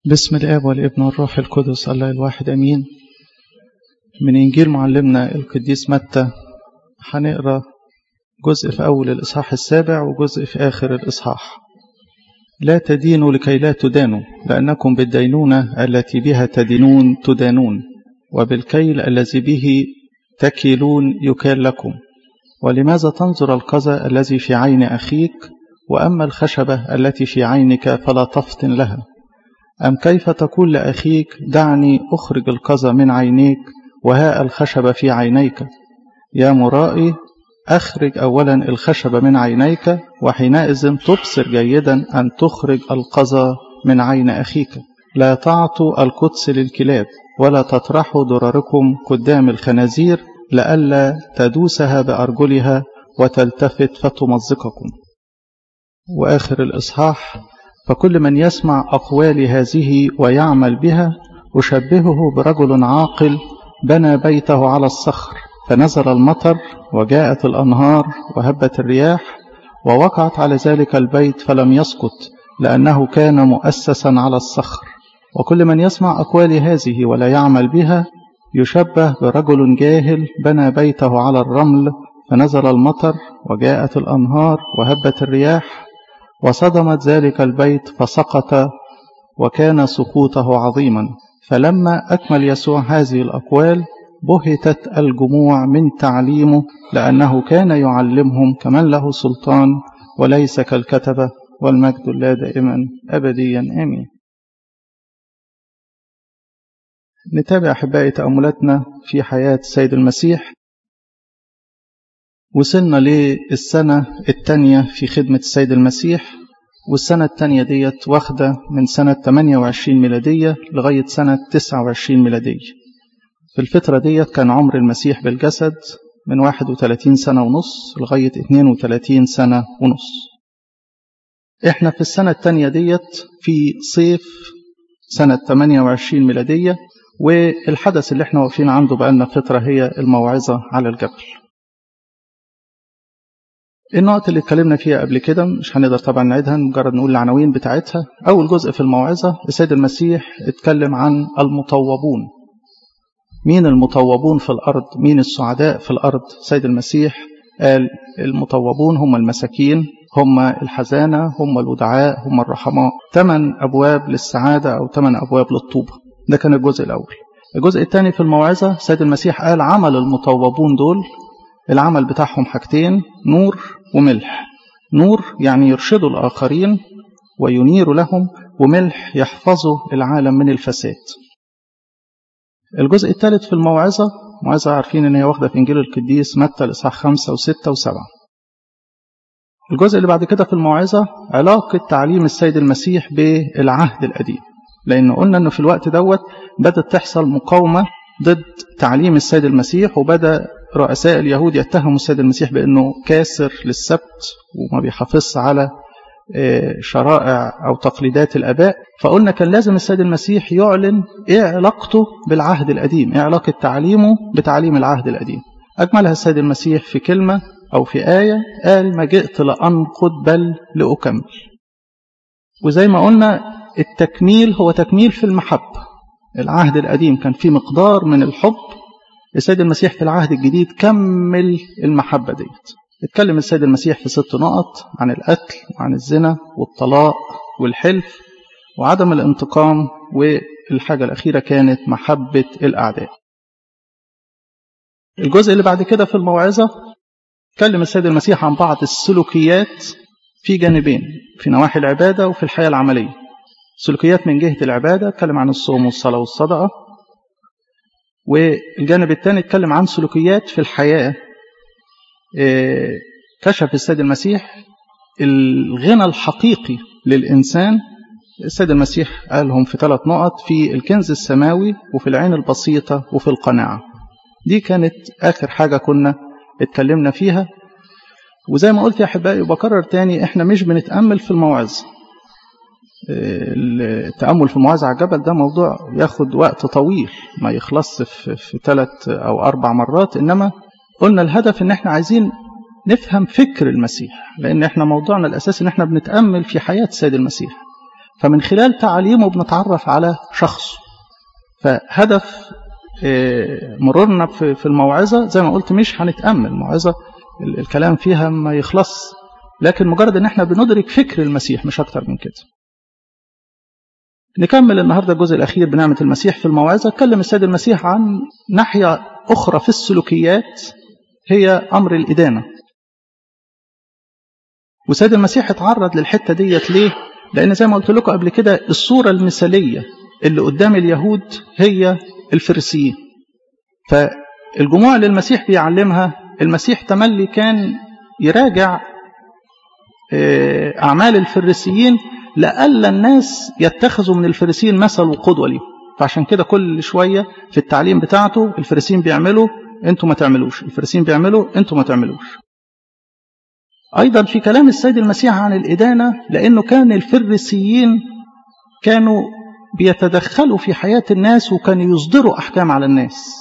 بسم الآب والابن والروح القدس الله الواحد أمين من إنجيل معلمنا القديس متى هنقرأ جزء في أول الإصحاح السابع وجزء في آخر الإصحاح لا تدينوا لكي لا تدانوا لأنكم بالدينونة التي بها تدينون تدانون وبالكيل الذي به تكيلون يكال لكم ولماذا تنظر القذى الذي في عين أخيك وأما الخشبة التي في عينك فلا تفطن لها أم كيف تقول لأخيك دعني أخرج القذى من عينيك وها الخشبة في عينيك يا مرائي أخرج أولا الخشبة من عينيك وحينئذ تبصر جيدا أن تخرج القذى من عين أخيك لا تعطوا القدس للكلاب ولا تطرحوا درركم قدام الخنازير لئلا تدوسها بأرجلها وتلتفت فتمزقكم وآخر الإصحاح فكل من يسمع أقوال هذه ويعمل بها أشبهه برجل عاقل بنى بيته على الصخر فنزل المطر وجاءت الأنهار وهبت الرياح ووقعت على ذلك البيت فلم يسقط لأنه كان مؤسسا على الصخر وكل من يسمع أقوال هذه ولا يعمل بها يشبه برجل جاهل بنى بيته على الرمل فنزل المطر وجاءت الأنهار وهبت الرياح وصدمت ذلك البيت فسقط وكان سقوطه عظيما فلما أكمل يسوع هذه الأقوال بهتت الجموع من تعليمه لأنه كان يعلمهم كمن له سلطان وليس كالكتبة والمجد لا دائما أبديا آمين نتابع أحبائي تأملاتنا في حياة السيد المسيح وصلنا للسنة الثانية في خدمة السيد المسيح والسنة الثانية ديت واخدة من سنة 28 ميلادية لغاية سنة 29 ميلادية في الفترة ديت كان عمر المسيح بالجسد من 31 سنة ونص لغاية 32 سنة ونص احنا في السنة الثانية ديت في صيف سنة 28 ميلادية والحدث اللي احنا واقفين عنده بقالنا فترة هي الموعظة على الجبل النقط اللي اتكلمنا فيها قبل كده مش هنقدر طبعا نعيدها مجرد نقول العناوين بتاعتها أول جزء في الموعظة السيد المسيح اتكلم عن المطوبون مين المطوبون في الأرض مين السعداء في الأرض السيد المسيح قال المطوبون هم المساكين هم الحزانة هم الودعاء هم الرحماء ثمان أبواب للسعادة أو ثمان أبواب للطوبة ده كان الجزء الأول الجزء الثاني في الموعظة السيد المسيح قال عمل المطوبون دول العمل بتاعهم حاجتين نور وملح نور يعني يرشدوا الآخرين وينير لهم وملح يحفظوا العالم من الفساد الجزء الثالث في الموعظة موعظة عارفين ان هي واخدة في انجيل القديس متى الاصحاح خمسة وستة وسبعة الجزء اللي بعد كده في الموعظة علاقة تعليم السيد المسيح بالعهد القديم لأن قلنا أنه في الوقت دوت بدأت تحصل مقاومة ضد تعليم السيد المسيح وبدأ رؤساء اليهود يتهموا السيد المسيح بأنه كاسر للسبت وما بيحافظش على شرائع أو تقليدات الآباء فقلنا كان لازم السيد المسيح يعلن إيه علاقته بالعهد القديم إيه علاقة تعليمه بتعليم العهد القديم أجملها السيد المسيح في كلمة أو في آية قال ما جئت لأنقض بل لأكمل وزي ما قلنا التكميل هو تكميل في المحبة العهد القديم كان فيه مقدار من الحب السيد المسيح في العهد الجديد كمل المحبة ديت اتكلم السيد المسيح في ست نقط عن القتل وعن الزنا والطلاق والحلف وعدم الانتقام والحاجة الأخيرة كانت محبة الأعداء الجزء اللي بعد كده في الموعظة اتكلم السيد المسيح عن بعض السلوكيات في جانبين في نواحي العبادة وفي الحياة العملية سلوكيات من جهة العبادة اتكلم عن الصوم والصلاة والصدقة والجانب الثاني اتكلم عن سلوكيات في الحياة كشف السيد المسيح الغنى الحقيقي للإنسان السيد المسيح قالهم في ثلاث نقط في الكنز السماوي وفي العين البسيطة وفي القناعة دي كانت آخر حاجة كنا اتكلمنا فيها وزي ما قلت يا أحبائي وبكرر تاني احنا مش بنتأمل في الموعظة التأمل في الموعظة على الجبل ده موضوع ياخد وقت طويل ما يخلص في, في ثلاث أو أربع مرات إنما قلنا الهدف إن احنا عايزين نفهم فكر المسيح لأن احنا موضوعنا الأساسي إن احنا بنتأمل في حياة السيد المسيح فمن خلال تعاليمه بنتعرف على شخصه فهدف مرورنا في الموعظة زي ما قلت مش هنتأمل الموعظة الكلام فيها ما يخلص لكن مجرد ان احنا بندرك فكر المسيح مش اكتر من كده نكمل النهاردة الجزء الأخير بنعمة المسيح في الموعظة اتكلم السيد المسيح عن ناحية أخرى في السلوكيات هي أمر الإدانة والسيد المسيح اتعرض للحتة ديت ليه؟ لأن زي ما قلت لكم قبل كده الصورة المثالية اللي قدام اليهود هي الفريسيين فالجموع اللي المسيح بيعلمها المسيح تملي كان يراجع أعمال الفريسيين لألا الناس يتخذوا من الفريسيين مثل وقدوة ليهم فعشان كده كل شوية في التعليم بتاعته الفريسيين بيعملوا انتوا ما تعملوش الفريسيين بيعملوا انتوا ما تعملوش أيضا في كلام السيد المسيح عن الإدانة لأنه كان الفريسيين كانوا بيتدخلوا في حياة الناس وكانوا يصدروا أحكام على الناس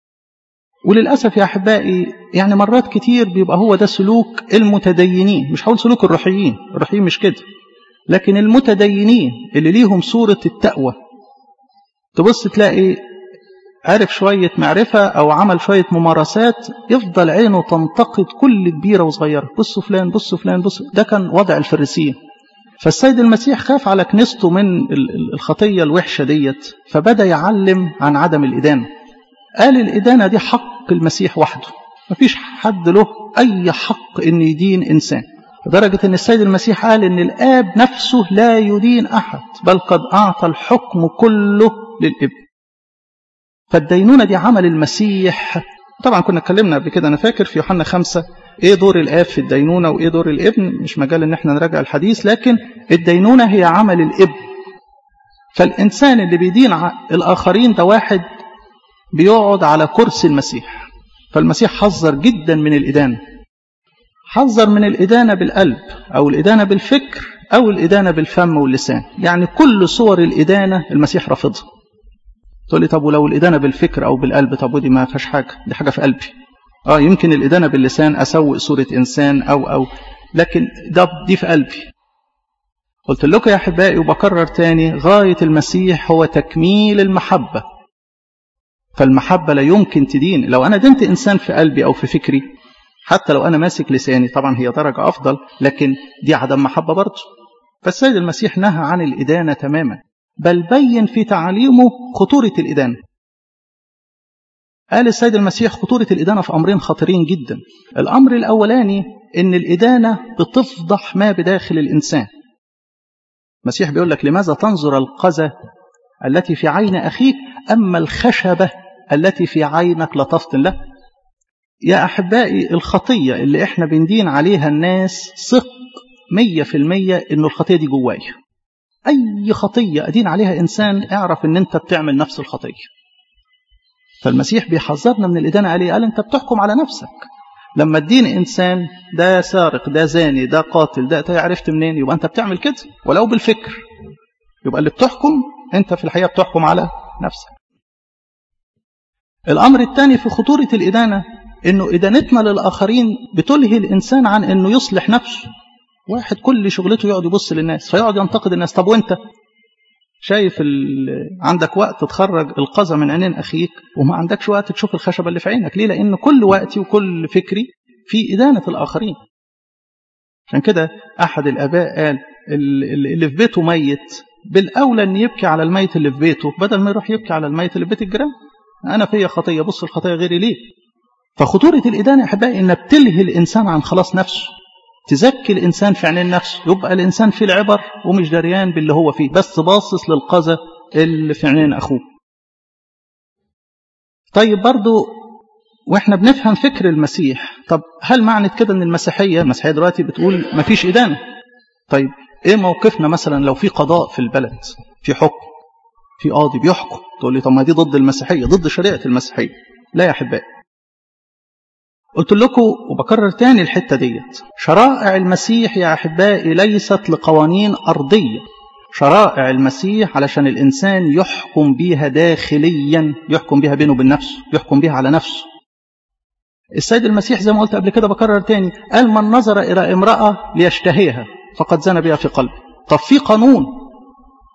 وللأسف يا أحبائي يعني مرات كتير بيبقى هو ده سلوك المتدينين مش هقول سلوك الروحيين الروحيين مش كده لكن المتدينين اللي ليهم صورة التقوى تبص تلاقي عرف شوية معرفة أو عمل شوية ممارسات يفضل عينه تنتقد كل كبيرة وصغيرة بصوا فلان بصوا فلان بصوا ده كان وضع الفريسيين فالسيد المسيح خاف على كنيسته من الخطية الوحشة ديت فبدأ يعلم عن عدم الإدانة قال الإدانة دي حق المسيح وحده مفيش حد له أي حق إن يدين إنسان لدرجة أن السيد المسيح قال أن الآب نفسه لا يدين أحد بل قد أعطى الحكم كله للابن فالدينونة دي عمل المسيح طبعا كنا اتكلمنا قبل كده أنا فاكر في يوحنا خمسة إيه دور الآب في الدينونة وإيه دور الابن مش مجال إن احنا نراجع الحديث لكن الدينونة هي عمل الابن فالإنسان اللي بيدين الآخرين ده واحد بيقعد على كرسي المسيح فالمسيح حذر جدا من الإدانة حذر من الإدانة بالقلب أو الإدانة بالفكر أو الإدانة بالفم واللسان يعني كل صور الإدانة المسيح رافضها تقول لي طب ولو الإدانة بالفكر أو بالقلب طب ودي ما فيهاش حاجة دي حاجة في قلبي آه يمكن الإدانة باللسان أسوء صورة إنسان أو أو لكن ده دي في قلبي قلت لكم يا أحبائي وبكرر تاني غاية المسيح هو تكميل المحبة فالمحبة لا يمكن تدين لو أنا دنت إنسان في قلبي أو في فكري حتى لو أنا ماسك لساني طبعا هي درجة أفضل لكن دي عدم محبة برضه فالسيد المسيح نهى عن الإدانة تماما بل بين في تعاليمه خطورة الإدانة قال السيد المسيح خطورة الإدانة في أمرين خطيرين جدا الأمر الأولاني إن الإدانة بتفضح ما بداخل الإنسان المسيح بيقول لك لماذا تنظر القذى التي في عين أخيك أما الخشبة التي في عينك لا تفطن له يا أحبائي الخطية اللي إحنا بندين عليها الناس ثق مية في المية إنه الخطية دي جوايا أي خطية أدين عليها إنسان اعرف إن أنت بتعمل نفس الخطية فالمسيح بيحذرنا من الإدانة عليه قال أنت بتحكم على نفسك لما تدين إنسان ده سارق ده زاني ده قاتل ده عرفت منين يبقى أنت بتعمل كده ولو بالفكر يبقى اللي بتحكم أنت في الحقيقة بتحكم على نفسك الأمر الثاني في خطورة الإدانة إنه إدانتنا للآخرين بتلهي الإنسان عن إنه يصلح نفسه واحد كل شغلته يقعد يبص للناس فيقعد ينتقد الناس طب وانت شايف عندك وقت تخرج القذى من عينين أخيك وما عندكش وقت تشوف الخشبة اللي في عينك ليه لأن كل وقتي وكل فكري في إدانة الآخرين عشان كده أحد الآباء قال اللي في بيته ميت بالأولى أن يبكي على الميت اللي في بيته بدل ما يروح يبكي على الميت اللي في بيت الجيران أنا فيا خطية بص الخطية غيري ليه فخطورة الإدانة أحبائي إنها بتلهي الإنسان عن خلاص نفسه تزكي الإنسان في عينين نفسه يبقى الإنسان في العبر ومش دريان باللي هو فيه بس باصص للقذى اللي في عينين أخوه طيب برضو واحنا بنفهم فكر المسيح طب هل معنى كده ان المسيحيه المسيحيه دلوقتي بتقول ما فيش ادانه طيب ايه موقفنا مثلا لو في قضاء في البلد في حكم في قاضي بيحكم تقول لي طب ما دي ضد المسيحيه ضد شريعه المسيحيه لا يا احبائي قلت لكم وبكرر تاني الحته ديت شرائع المسيح يا احبائي ليست لقوانين ارضيه شرائع المسيح علشان الانسان يحكم بيها داخليا يحكم بيها بينه وبين نفسه يحكم بيها على نفسه السيد المسيح زي ما قلت قبل كده بكرر تاني قال من نظر إلى امرأة ليشتهيها فقد زنى بها في قلبه طب في قانون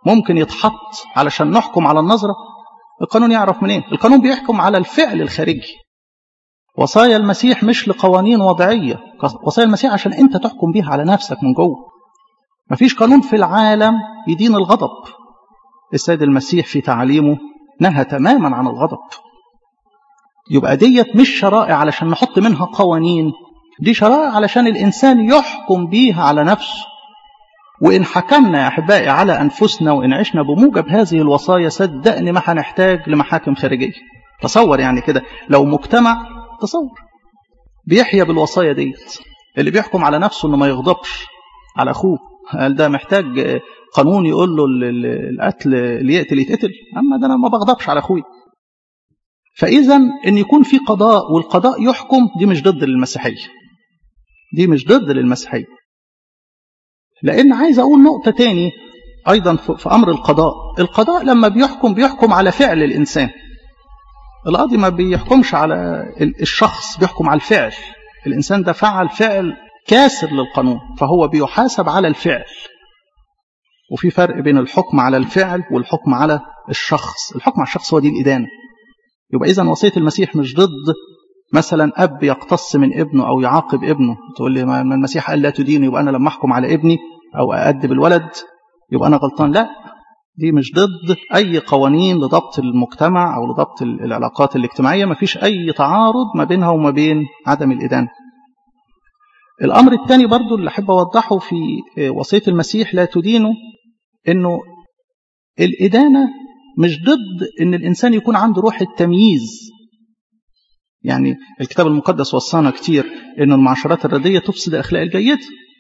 ممكن يتحط علشان نحكم على النظرة القانون يعرف منين القانون بيحكم على الفعل الخارجي وصايا المسيح مش لقوانين وضعية وصايا المسيح عشان انت تحكم بيها على نفسك من جوه مفيش قانون في العالم يدين الغضب السيد المسيح في تعليمه نهى تماما عن الغضب يبقى ديت مش شرائع علشان نحط منها قوانين دي شرائع علشان الإنسان يحكم بيها على نفسه وإن حكمنا يا أحبائي على أنفسنا وإن عشنا بموجب هذه الوصايا صدقني ما هنحتاج لمحاكم خارجية تصور يعني كده لو مجتمع تصور بيحيا بالوصايا ديت اللي بيحكم على نفسه انه ما يغضبش على اخوه قال ده محتاج قانون يقول له القتل اللي يقتل يتقتل اما ده انا ما بغضبش على اخوي فاذا ان يكون في قضاء والقضاء يحكم دي مش ضد المسيحيه دي مش ضد للمسيحيه لان عايز اقول نقطه تاني ايضا في امر القضاء القضاء لما بيحكم بيحكم على فعل الانسان القاضي ما بيحكمش على الشخص بيحكم على الفعل الإنسان ده فعل فعل كاسر للقانون فهو بيحاسب على الفعل وفي فرق بين الحكم على الفعل والحكم على الشخص الحكم على الشخص هو دي الإدانة يبقى إذا وصية المسيح مش ضد مثلا أب يقتص من ابنه أو يعاقب ابنه تقول لي ما المسيح قال لا تدين يبقى أنا لما أحكم على ابني أو أأدب الولد يبقى أنا غلطان لا دي مش ضد أي قوانين لضبط المجتمع أو لضبط العلاقات الاجتماعية ما فيش أي تعارض ما بينها وما بين عدم الإدانة الأمر الثاني برضو اللي أحب أوضحه في وصية المسيح لا تدينه إنه الإدانة مش ضد إن الإنسان يكون عنده روح التمييز يعني الكتاب المقدس وصانا كتير إن المعاشرات الردية تفسد الأخلاق الجيدة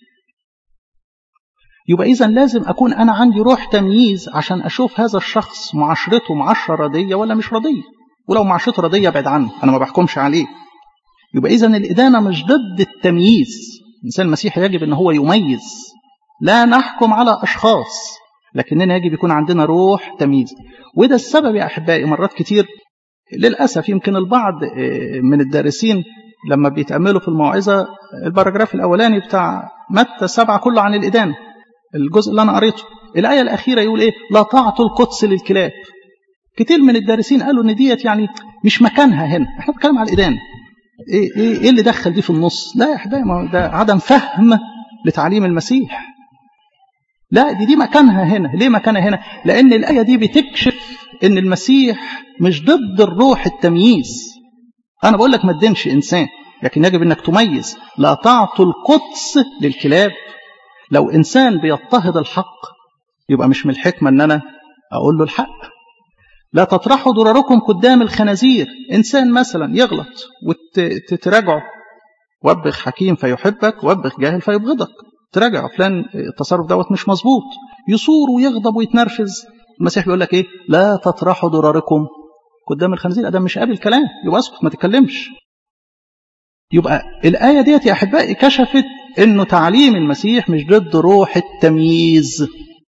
يبقى إذا لازم أكون أنا عندي روح تمييز عشان أشوف هذا الشخص معاشرته معاشرة ردية ولا مش ردية ولو معاشرته ردية ابعد عنه أنا ما بحكمش عليه يبقى إذا الإدانة مش ضد التمييز الإنسان المسيحي يجب أن هو يميز لا نحكم على أشخاص لكننا يجب يكون عندنا روح تمييز وده السبب يا أحبائي مرات كتير للأسف يمكن البعض من الدارسين لما بيتأملوا في الموعظة الباراجراف الأولاني بتاع متى سبعة كله عن الإدانة الجزء اللي أنا قريته الآية الأخيرة يقول إيه لا تعطوا القدس للكلاب كتير من الدارسين قالوا إن ديت يعني مش مكانها هنا إحنا بنتكلم على الإدانة إيه, إيه, إيه اللي دخل دي في النص لا يا أحبائي ده عدم فهم لتعليم المسيح لا دي دي مكانها هنا ليه مكانها هنا لأن الآية دي بتكشف إن المسيح مش ضد الروح التمييز أنا بقول لك ما تدينش إنسان لكن يجب أنك تميز لا تعطوا القدس للكلاب لو إنسان بيضطهد الحق يبقى مش من الحكمة أن أنا أقول له الحق لا تطرحوا ضرركم قدام الخنازير إنسان مثلا يغلط وتراجعه وبخ حكيم فيحبك وبخ جاهل فيبغضك تراجع فلان التصرف دوت مش مظبوط يصور ويغضب ويتنرفز المسيح بيقول لك ايه لا تطرحوا ضرركم قدام الخنازير ادم مش قابل كلام يبقى اسكت ما تتكلمش يبقى الآية ديت يا أحبائي كشفت أنه تعليم المسيح مش ضد روح التمييز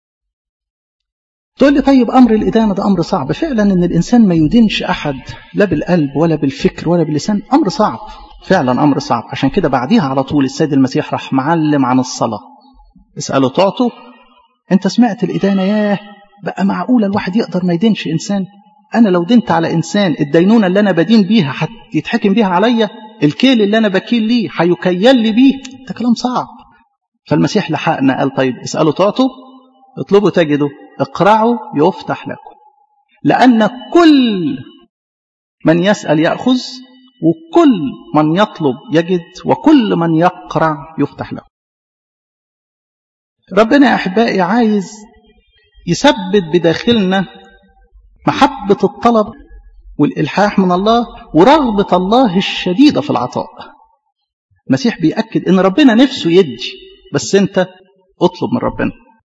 تقول لي طيب أمر الإدانة ده أمر صعب فعلا أن الإنسان ما يدينش أحد لا بالقلب ولا بالفكر ولا باللسان أمر صعب فعلا أمر صعب عشان كده بعديها على طول السيد المسيح راح معلم عن الصلاة اسأله تعطوا أنت سمعت الإدانة ياه بقى معقولة الواحد يقدر ما يدينش إنسان أنا لو دنت على إنسان الدينونة اللي أنا بدين بيها هيتحكم بيها عليا الكيل اللي أنا بكيل ليه هيكيل لي بيه ده كلام صعب فالمسيح لحقنا قال طيب اسألوا تعطوا اطلبوا تجدوا اقرعوا يفتح لكم لأن كل من يسأل يأخذ وكل من يطلب يجد وكل من يقرع يفتح له ربنا يا أحبائي عايز يثبت بداخلنا محبة الطلب والإلحاح من الله ورغبة الله الشديدة في العطاء المسيح بيأكد إن ربنا نفسه يدي بس أنت اطلب من ربنا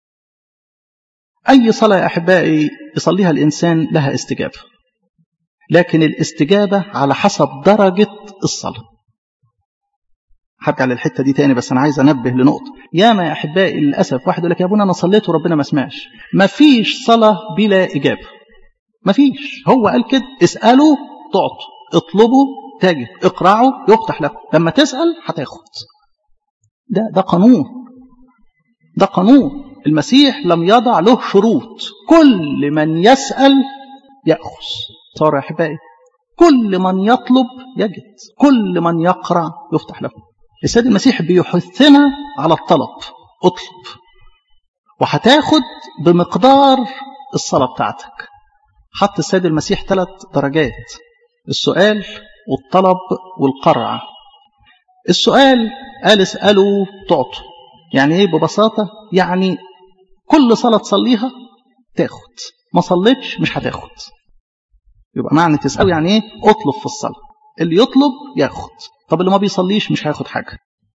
أي صلاة يا أحبائي يصليها الإنسان لها استجابة لكن الاستجابة على حسب درجة الصلاة هرجع للحتة دي تاني بس أنا عايز أنبه لنقطة ياما يا أحبائي للأسف واحد يقول لك يا أبونا أنا صليت وربنا ما سمعش مفيش صلاة بلا إجابة مفيش هو قال كده اسألوا تعطوا اطلبوا تجد اقرعوا يفتح لكم لما تسأل هتاخد ده ده قانون ده قانون المسيح لم يضع له شروط كل من يسأل يأخذ صار يا أحبائي كل من يطلب يجد كل من يقرع يفتح له السيد المسيح بيحثنا على الطلب اطلب وهتاخد بمقدار الصلاة بتاعتك حط السيد المسيح ثلاث درجات السؤال والطلب والقرع السؤال قال اسألوا تعطوا يعني ايه ببساطة يعني كل صلاة تصليها تاخد ما صليتش مش هتاخد يبقى معنى تسأل يعني ايه اطلب في الصلاة اللي يطلب ياخد طب اللي ما بيصليش مش هياخد حاجة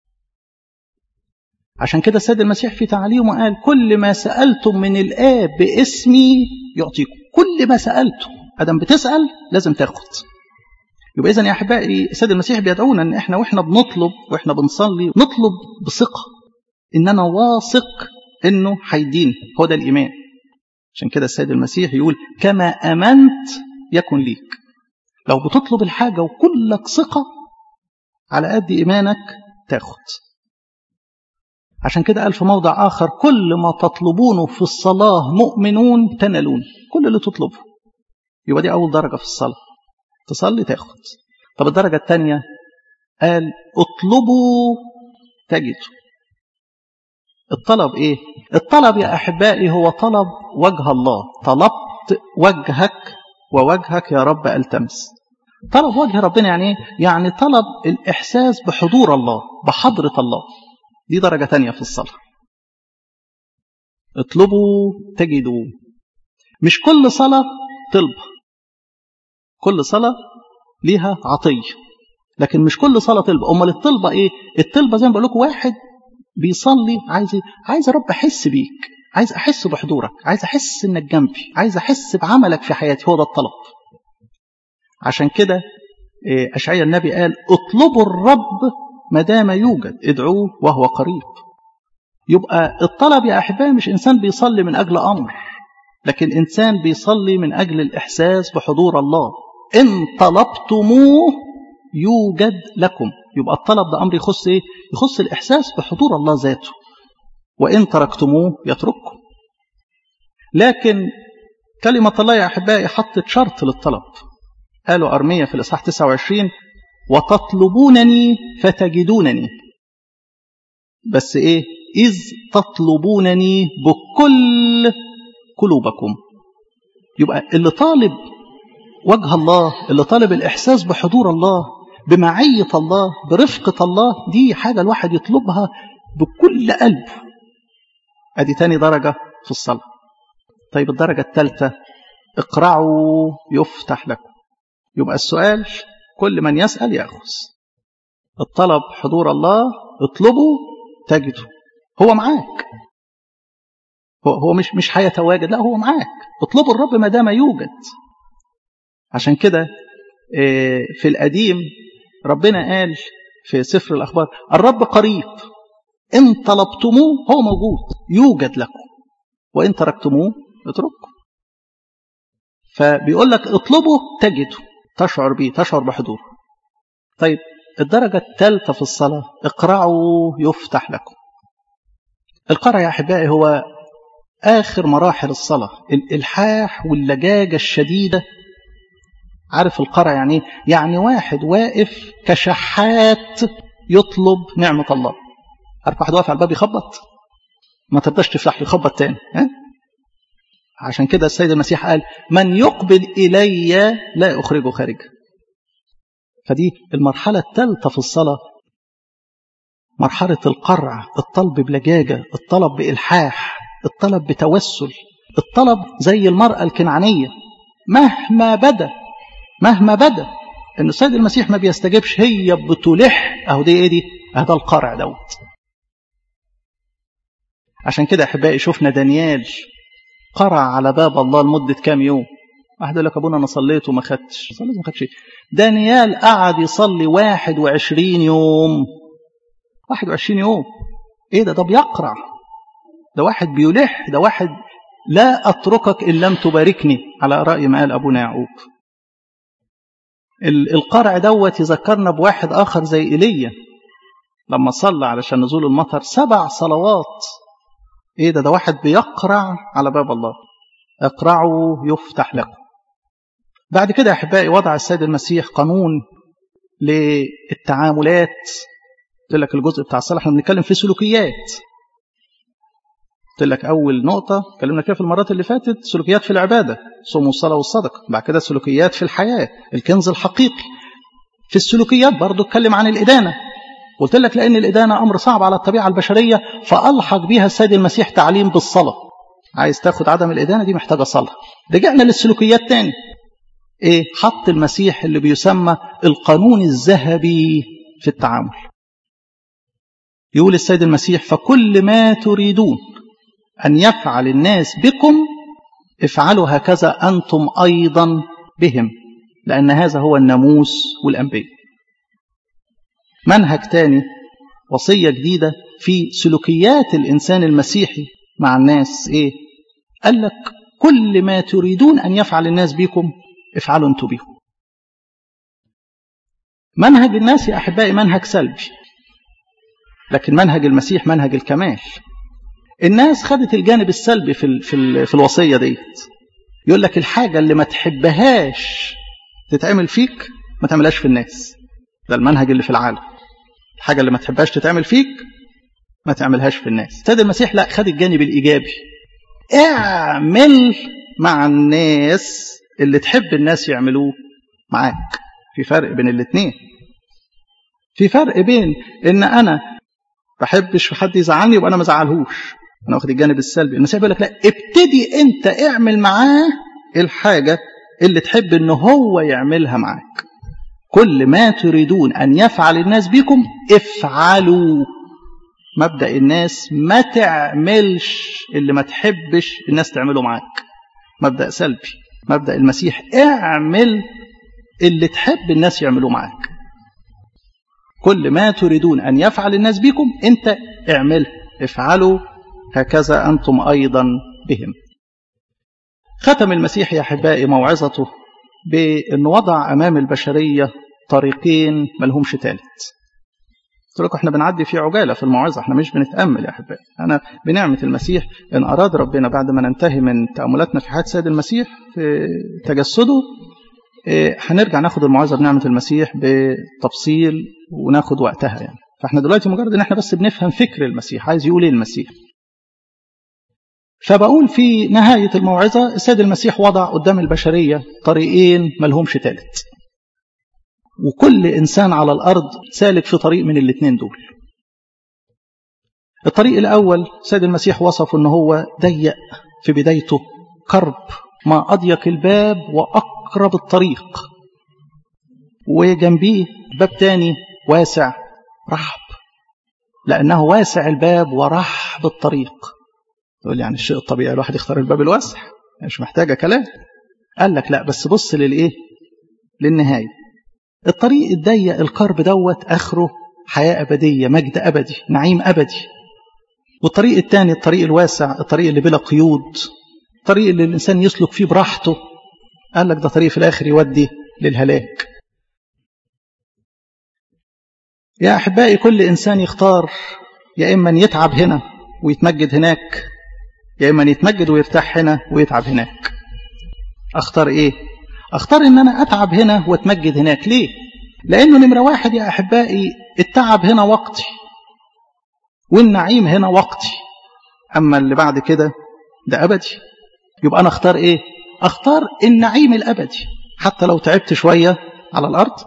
عشان كده السيد المسيح في تعليمه قال كل ما سألتم من الآب باسمي يعطيكم كل ما سألتم أدم بتسأل لازم تاخد يبقى إذا يا أحبائي السيد المسيح بيدعونا إن إحنا وإحنا بنطلب وإحنا بنصلي نطلب بثقة إن أنا واثق إنه هيدين هو ده الإيمان عشان كده السيد المسيح يقول كما أمنت يكن ليك لو بتطلب الحاجة وكلك ثقة على قد إيمانك تاخد عشان كده قال في موضع آخر كل ما تطلبونه في الصلاة مؤمنون تنالون كل اللي تطلبه يبقى دي أول درجة في الصلاة تصلي تاخد طب الدرجة الثانية قال اطلبوا تجدوا الطلب ايه الطلب يا احبائي هو طلب وجه الله طلبت وجهك ووجهك يا رب التمس طلب وجه ربنا يعني ايه يعني طلب الاحساس بحضور الله بحضره الله دي درجه تانية في الصلاه اطلبوا تجدوا مش كل صلاه طلب كل صلاه ليها عطيه لكن مش كل صلاه طلب امال الطلبه ايه الطلبه زي ما بقول لكم واحد بيصلي عايز ايه عايز يا رب احس بيك عايز احس بحضورك عايز احس انك جنبي عايز احس بعملك في حياتي هو ده الطلب عشان كده اشعياء النبي قال اطلبوا الرب ما دام يوجد ادعوه وهو قريب يبقى الطلب يا احبائي مش انسان بيصلي من اجل امر لكن انسان بيصلي من اجل الاحساس بحضور الله ان طلبتموه يوجد لكم يبقى الطلب ده امر يخص ايه يخص الاحساس بحضور الله ذاته وان تركتموه يترككم لكن كلمة الله يا أحبائي حطت شرط للطلب قالوا أرمية في الإصحاح 29 وتطلبونني فتجدونني بس إيه إذ تطلبونني بكل قلوبكم يبقى اللي طالب وجه الله اللي طالب الإحساس بحضور الله بمعية الله برفقة الله دي حاجة الواحد يطلبها بكل قلبه أدي تاني درجة في الصلاة طيب الدرجة الثالثة اقرعوا يفتح لكم يبقى السؤال كل من يسأل يأخذ الطلب حضور الله اطلبوا تجده هو معاك هو هو مش مش هيتواجد لا هو معاك اطلبوا الرب ما دام يوجد عشان كده في القديم ربنا قال في سفر الأخبار الرب قريب إن طلبتموه هو موجود يوجد لكم وإن تركتموه اترككم فبيقول لك اطلبه تجده تشعر به تشعر بحضوره طيب الدرجة الثالثة في الصلاة اقرعوا يفتح لكم القرع يا أحبائي هو آخر مراحل الصلاة الإلحاح واللجاجة الشديدة عارف القرع يعني يعني واحد واقف كشحات يطلب نعمة الله عارف واحد واقف على الباب يخبط ما ترضاش تفتح له يخبط تاني ها؟ عشان كده السيد المسيح قال من يقبل إلي لا أخرجه خارجا فدي المرحلة الثالثة في الصلاة مرحلة القرع الطلب بلجاجة الطلب بإلحاح الطلب بتوسل الطلب زي المرأة الكنعانية مهما بدا مهما بدا ان السيد المسيح ما بيستجيبش هي بتلح اهو دي ايه دي هذا القرع دوت عشان كده احبائي شفنا دانيال قرع على باب الله لمده كام يوم واحد يقول لك ابونا انا صليت وما خدتش صليت وما خدتش دانيال قعد يصلي 21 يوم 21 يوم ايه ده ده بيقرع ده واحد بيلح ده واحد لا اتركك ان لم تباركني على راي ما قال ابونا يعقوب القرع دوت يذكرنا بواحد اخر زي ايليا لما صلى علشان نزول المطر سبع صلوات ايه ده ده واحد بيقرع على باب الله اقرعوا يفتح لكم بعد كده يا احبائي وضع السيد المسيح قانون للتعاملات قلت لك الجزء بتاع الصلاه احنا بنتكلم في سلوكيات قلت لك اول نقطه اتكلمنا فيها في المرات اللي فاتت سلوكيات في العباده صوم والصلاه والصدقه بعد كده سلوكيات في الحياه الكنز الحقيقي في السلوكيات برضو اتكلم عن الادانه قلت لك لان الادانه امر صعب على الطبيعه البشريه فالحق بها السيد المسيح تعليم بالصلاه عايز تاخد عدم الادانه دي محتاجه صلاه رجعنا للسلوكيات تاني ايه حط المسيح اللي بيسمى القانون الذهبي في التعامل يقول السيد المسيح فكل ما تريدون أن يفعل الناس بكم افعلوا هكذا أنتم أيضا بهم لأن هذا هو الناموس والأنبياء منهج تاني وصية جديدة في سلوكيات الإنسان المسيحي مع الناس إيه؟ قال لك كل ما تريدون أن يفعل الناس بكم افعلوا أنتم بهم منهج الناس يا أحبائي منهج سلبي لكن منهج المسيح منهج الكمال الناس خدت الجانب السلبي في ال في, ال في الوصيه ديت يقول لك الحاجه اللي ما تحبهاش تتعمل فيك ما تعملهاش في الناس ده المنهج اللي في العالم الحاجه اللي ما تحبهاش تتعمل فيك ما تعملهاش في الناس سيد المسيح لا خد الجانب الايجابي اعمل مع الناس اللي تحب الناس يعملوه معاك في فرق بين الاثنين في فرق بين ان انا بحبش حد يزعلني يبقى انا ما ازعلهوش انا واخد الجانب السلبي المسيح بيقول لك لا ابتدي انت اعمل معاه الحاجه اللي تحب ان هو يعملها معاك كل ما تريدون ان يفعل الناس بكم افعلوا مبدا الناس ما تعملش اللي ما تحبش الناس تعمله معاك مبدا سلبي مبدا المسيح اعمل اللي تحب الناس يعملوه معاك كل ما تريدون أن يفعل الناس بكم أنت اعمل افعلوا هكذا أنتم أيضا بهم ختم المسيح يا أحبائي موعظته بأن وضع أمام البشرية طريقين ملهمش ثالث قلت لكم احنا بنعدي في عجاله في الموعظه احنا مش بنتامل يا احبائي انا بنعمه المسيح ان اراد ربنا بعد ما ننتهي من تاملاتنا في حياه سيد المسيح في تجسده هنرجع ناخد الموعظه بنعمه المسيح بتفصيل وناخد وقتها يعني فاحنا دلوقتي مجرد ان احنا بس بنفهم فكر المسيح عايز يقول ايه المسيح فبقول في نهاية الموعظة السيد المسيح وضع قدام البشرية طريقين ملهمش تالت وكل إنسان على الأرض سالك في طريق من الاثنين دول الطريق الأول سيد المسيح وصفه أنه هو ضيق في بدايته كرب ما أضيق الباب وأقرب الطريق وجنبيه باب تاني واسع رحب لأنه واسع الباب ورحب الطريق يقول يعني الشيء الطبيعي الواحد يختار الباب الواسع مش محتاجة كلام قال لك لا بس بص للإيه للنهاية الطريق الضيق القرب دوت آخره حياة أبدية مجد أبدي نعيم أبدي والطريق الثاني الطريق الواسع الطريق اللي بلا قيود الطريق اللي الإنسان يسلك فيه براحته قال لك ده طريق في الآخر يودي للهلاك يا أحبائي كل إنسان يختار يا إما يتعب هنا ويتمجد هناك يا إما يتمجد ويرتاح هنا ويتعب هناك أختار إيه؟ أختار إن أنا أتعب هنا وأتمجد هناك ليه؟ لأنه نمرة واحد يا أحبائي التعب هنا وقتي والنعيم هنا وقتي أما اللي بعد كده ده أبدي يبقى أنا أختار إيه؟ أختار النعيم الأبدي حتى لو تعبت شوية على الأرض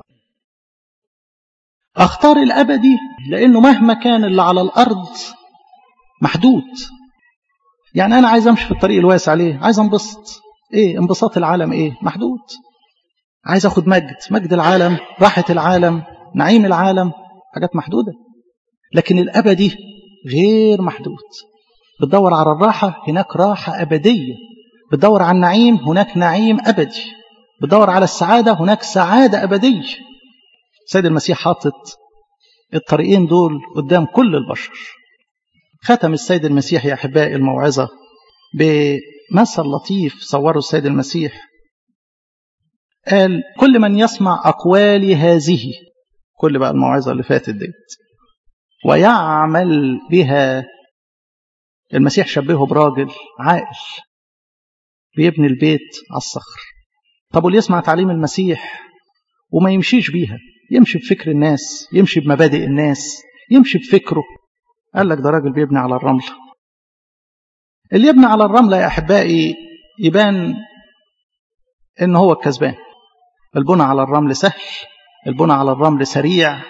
أختار الأبدي لأنه مهما كان اللي على الأرض محدود يعني أنا عايز أمشي في الطريق الواسع ليه؟ عايز أنبسط إيه؟ انبساط العالم إيه؟ محدود عايز أخد مجد مجد العالم راحة العالم نعيم العالم حاجات محدودة لكن الأبدي غير محدود بتدور على الراحة هناك راحة أبدية بتدور على النعيم هناك نعيم أبدي بتدور على السعادة هناك سعادة أبدية سيد المسيح حاطط الطريقين دول قدام كل البشر ختم السيد المسيح يا أحبائي الموعظة بمثل لطيف صوره السيد المسيح قال كل من يسمع أقوالي هذه كل بقى الموعظة اللي فاتت ديت ويعمل بها المسيح شبهه براجل عاقل بيبني البيت على الصخر طب واللي يسمع تعليم المسيح وما يمشيش بيها يمشي بفكر الناس يمشي بمبادئ الناس يمشي بفكره قال لك ده راجل بيبني على الرملة اللي يبني على الرملة يا أحبائي يبان إن هو الكسبان البنى على الرمل سهل البنى على الرمل سريع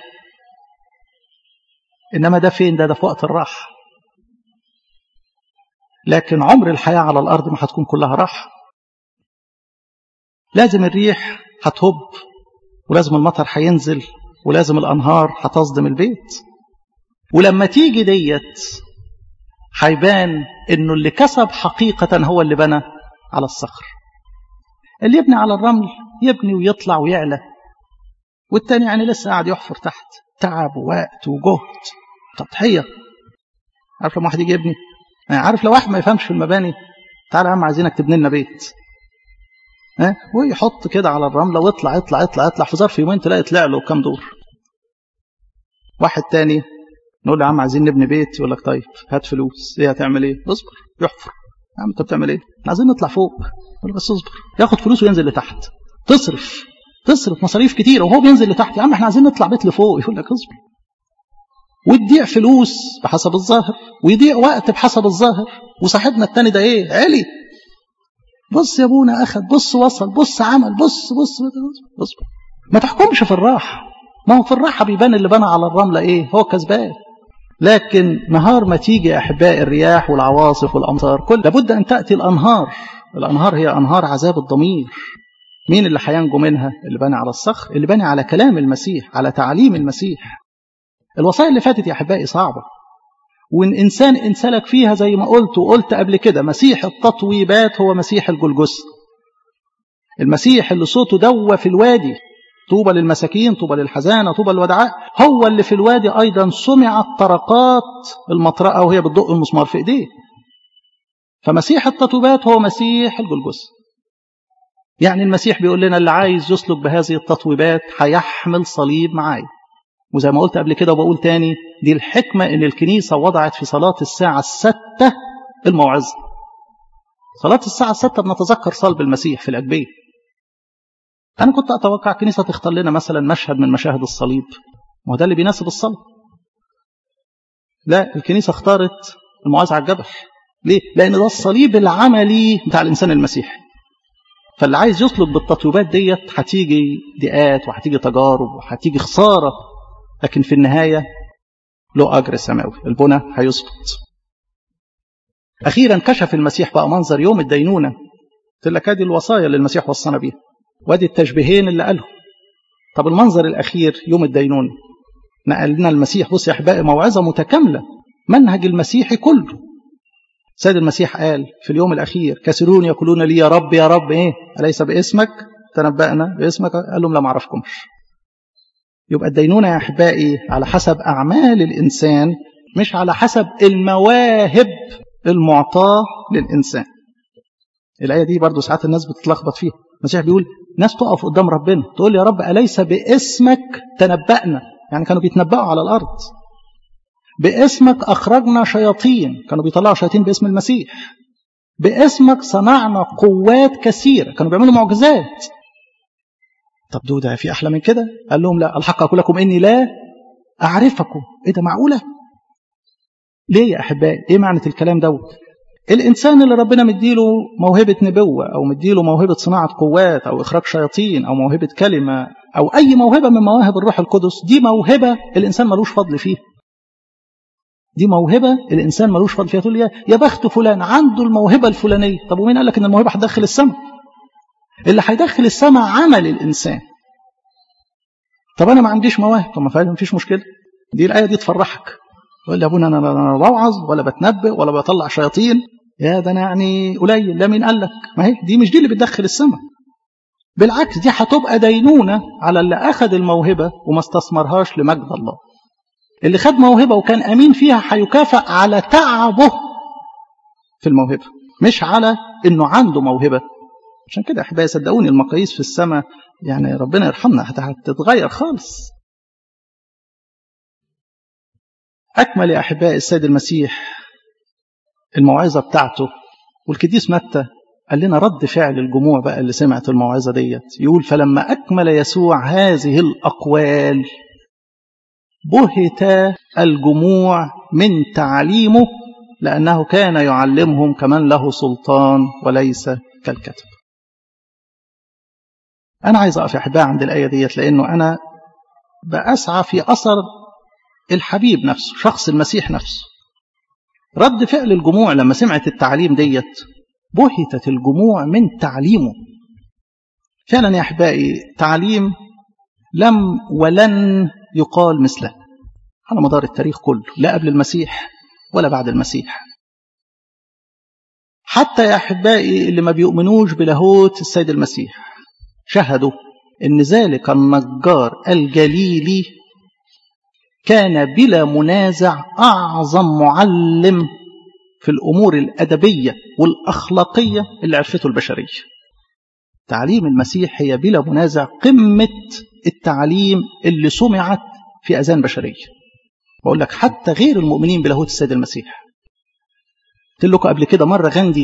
إنما ده فين ده ده في وقت الراحة لكن عمر الحياة على الأرض ما هتكون كلها راحة لازم الريح هتهب ولازم المطر هينزل ولازم الأنهار هتصدم البيت ولما تيجي ديت هيبان انه اللي كسب حقيقة هو اللي بنى على الصخر اللي يبني على الرمل يبني ويطلع ويعلى والتاني يعني لسه قاعد يحفر تحت تعب ووقت وجهد تضحية عارف لما واحد يجي يبني يعني عارف لو واحد ما يفهمش في المباني تعالى يا عم عايزينك تبني لنا بيت ها ويحط كده على الرملة واطلع اطلع اطلع اطلع في ظرف يومين تلاقي طلع له كام دور واحد تاني نقول له يا عم عايزين نبني بيت يقول لك طيب هات فلوس ايه هتعمل ايه اصبر يحفر يا عم انت بتعمل ايه احنا عايزين نطلع فوق يقول بس اصبر ياخد فلوس وينزل لتحت تصرف تصرف مصاريف كتيره وهو بينزل لتحت يا عم احنا عايزين نطلع بيت لفوق يقول لك اصبر وتضيع فلوس بحسب الظاهر ويضيع وقت بحسب الظاهر وصاحبنا التاني ده ايه علي بص يا ابونا اخد بص وصل بص عمل بص بص بص, بص. ما تحكمش في الراحه ما هو في الراحه بيبان اللي بنى على الرمله ايه هو كسبان لكن نهار ما تيجي احباء الرياح والعواصف والامطار كل لابد ان تاتي الانهار الانهار هي انهار عذاب الضمير مين اللي هينجو منها اللي بنى على الصخر اللي بنى على كلام المسيح على تعليم المسيح الوصايا اللي فاتت يا احبائي صعبه وان انسان انسلك فيها زي ما قلت وقلت قبل كده مسيح التطويبات هو مسيح الجلجس المسيح اللي صوته دوى في الوادي طوبى للمساكين طوبى للحزانة طوبى للودعاء هو اللي في الوادي أيضا سمعت طرقات المطرقة وهي بتدق المسمار في إيديه فمسيح التطويبات هو مسيح الجلجس يعني المسيح بيقول لنا اللي عايز يسلك بهذه التطويبات هيحمل صليب معايا وزي ما قلت قبل كده وبقول تاني دي الحكمة ان الكنيسة وضعت في صلاة الساعة الستة الموعظة صلاة الساعة الستة بنتذكر صلب المسيح في الأجبية أنا كنت أتوقع الكنيسة تختار لنا مثلا مشهد من مشاهد الصليب ما هو ده اللي بيناسب الصلاة لا الكنيسة اختارت الموعظة على الجبل ليه؟ لأن ده الصليب العملي بتاع الإنسان المسيحي فاللي عايز يطلب بالتطويبات ديت هتيجي ضيقات وهتيجي تجارب وهتيجي خسارة لكن في النهاية له أجر سماوي البنى هيثبت أخيرا كشف المسيح بقى منظر يوم الدينونة قلت لك هذه الوصايا اللي المسيح وصانا بيها وادي التشبيهين اللي قالهم طب المنظر الأخير يوم الدينونة نقل لنا المسيح بص يا أحبائي موعظة متكاملة منهج المسيحي كله سيد المسيح قال في اليوم الأخير كثيرون يقولون لي يا رب يا رب إيه أليس باسمك تنبأنا باسمك قال لهم لا معرفكمش يبقى الدينونة يا أحبائي على حسب أعمال الإنسان مش على حسب المواهب المعطاة للإنسان الآية دي برضو ساعات الناس بتتلخبط فيها المسيح بيقول ناس تقف قدام ربنا تقول يا رب أليس باسمك تنبأنا يعني كانوا بيتنبأوا على الأرض باسمك أخرجنا شياطين كانوا بيطلعوا شياطين باسم المسيح باسمك صنعنا قوات كثيرة كانوا بيعملوا معجزات طب دو ده في أحلى من كده قال لهم لا الحق أقول لكم إني لا أعرفكم إيه ده معقولة ليه يا أحبائي إيه معنى الكلام دوت الإنسان اللي ربنا مديله موهبة نبوة أو مديله موهبة صناعة قوات أو إخراج شياطين أو موهبة كلمة أو أي موهبة من مواهب الروح القدس دي موهبة الإنسان ملوش فضل فيها دي موهبة الإنسان ملوش فضل فيها تقول يا يا بخت فلان عنده الموهبة الفلانية طب ومين قال لك إن الموهبة هتدخل السماء اللي هيدخل السماء عمل الإنسان طب أنا ما عنديش مواهب طب ما فعلا مفيش مشكلة دي الآية دي تفرحك تقول لي يا ابونا أنا لا بوعظ ولا بتنبئ ولا بطلع شياطين يا ده أنا يعني قليل لا مين قال لك ما هي دي مش دي اللي بتدخل السماء بالعكس دي هتبقى دينونة على اللي أخذ الموهبة وما استثمرهاش لمجد الله اللي خد موهبة وكان أمين فيها هيكافئ على تعبه في الموهبة مش على إنه عنده موهبة عشان كده أحبائي صدقوني المقاييس في السماء يعني ربنا يرحمنا هتتغير خالص أكمل يا أحبائي السيد المسيح الموعظة بتاعته والكديس متى قال لنا رد فعل الجموع بقى اللي سمعت الموعظة ديت يقول فلما أكمل يسوع هذه الأقوال بهت الجموع من تعليمه لأنه كان يعلمهم كمن له سلطان وليس كالكتب أنا عايز أقف يا أحبائي عند الآية ديت لأنه أنا بأسعى في أثر الحبيب نفسه شخص المسيح نفسه رد فعل الجموع لما سمعت التعليم ديت بهتت الجموع من تعليمه فعلا يا أحبائي تعليم لم ولن يقال مثله على مدار التاريخ كله لا قبل المسيح ولا بعد المسيح حتى يا أحبائي اللي ما بيؤمنوش بلاهوت السيد المسيح شهدوا ان ذلك النجار الجليلي كان بلا منازع اعظم معلم في الامور الادبيه والاخلاقيه اللي عرفته البشريه تعليم المسيح هي بلا منازع قمه التعليم اللي سمعت في اذان بشريه بقول لك حتى غير المؤمنين بلاهوت السيد المسيح قلت لكم قبل كده مره غاندي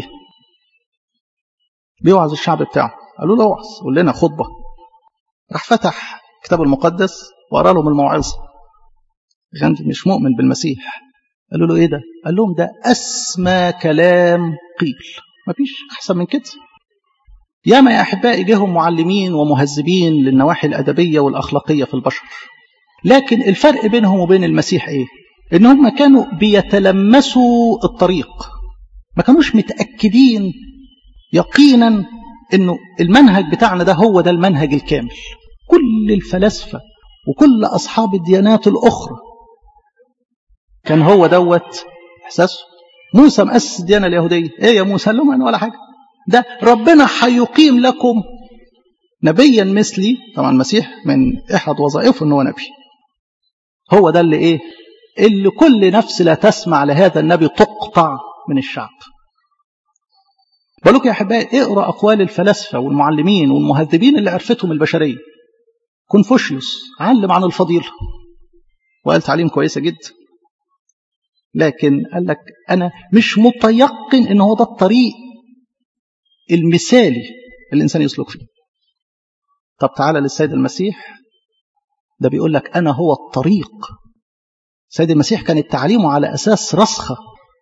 بيوعظ الشعب بتاعه قالوا له اوعظ قول لنا خطبه راح فتح الكتاب المقدس وقرا لهم الموعظه غاندي مش مؤمن بالمسيح قالوا له ايه ده قال لهم ده اسمى كلام قيل مفيش احسن من كده ياما يا احبائي جهم معلمين ومهذبين للنواحي الادبيه والاخلاقيه في البشر لكن الفرق بينهم وبين المسيح ايه ان هم كانوا بيتلمسوا الطريق ما كانوش متاكدين يقينا انه المنهج بتاعنا ده هو ده المنهج الكامل كل الفلاسفه وكل اصحاب الديانات الاخرى كان هو دوت احساسه موسى مؤسس الديانه اليهوديه ايه يا موسى قال لهم انا ولا حاجه ده ربنا هيقيم لكم نبيا مثلي طبعا المسيح من احد وظائفه ان هو نبي هو ده اللي ايه اللي كل نفس لا تسمع لهذا النبي تقطع من الشعب بقول يا احبائي اقرا اقوال الفلاسفه والمعلمين والمهذبين اللي عرفتهم البشريه كونفوشيوس علم عن الفضيله وقال تعليم كويسه جدا لكن قال لك انا مش متيقن ان هو ده الطريق المثالي اللي الانسان يسلك فيه طب تعالى للسيد المسيح ده بيقول لك انا هو الطريق السيد المسيح كان تعليمه على اساس رسخه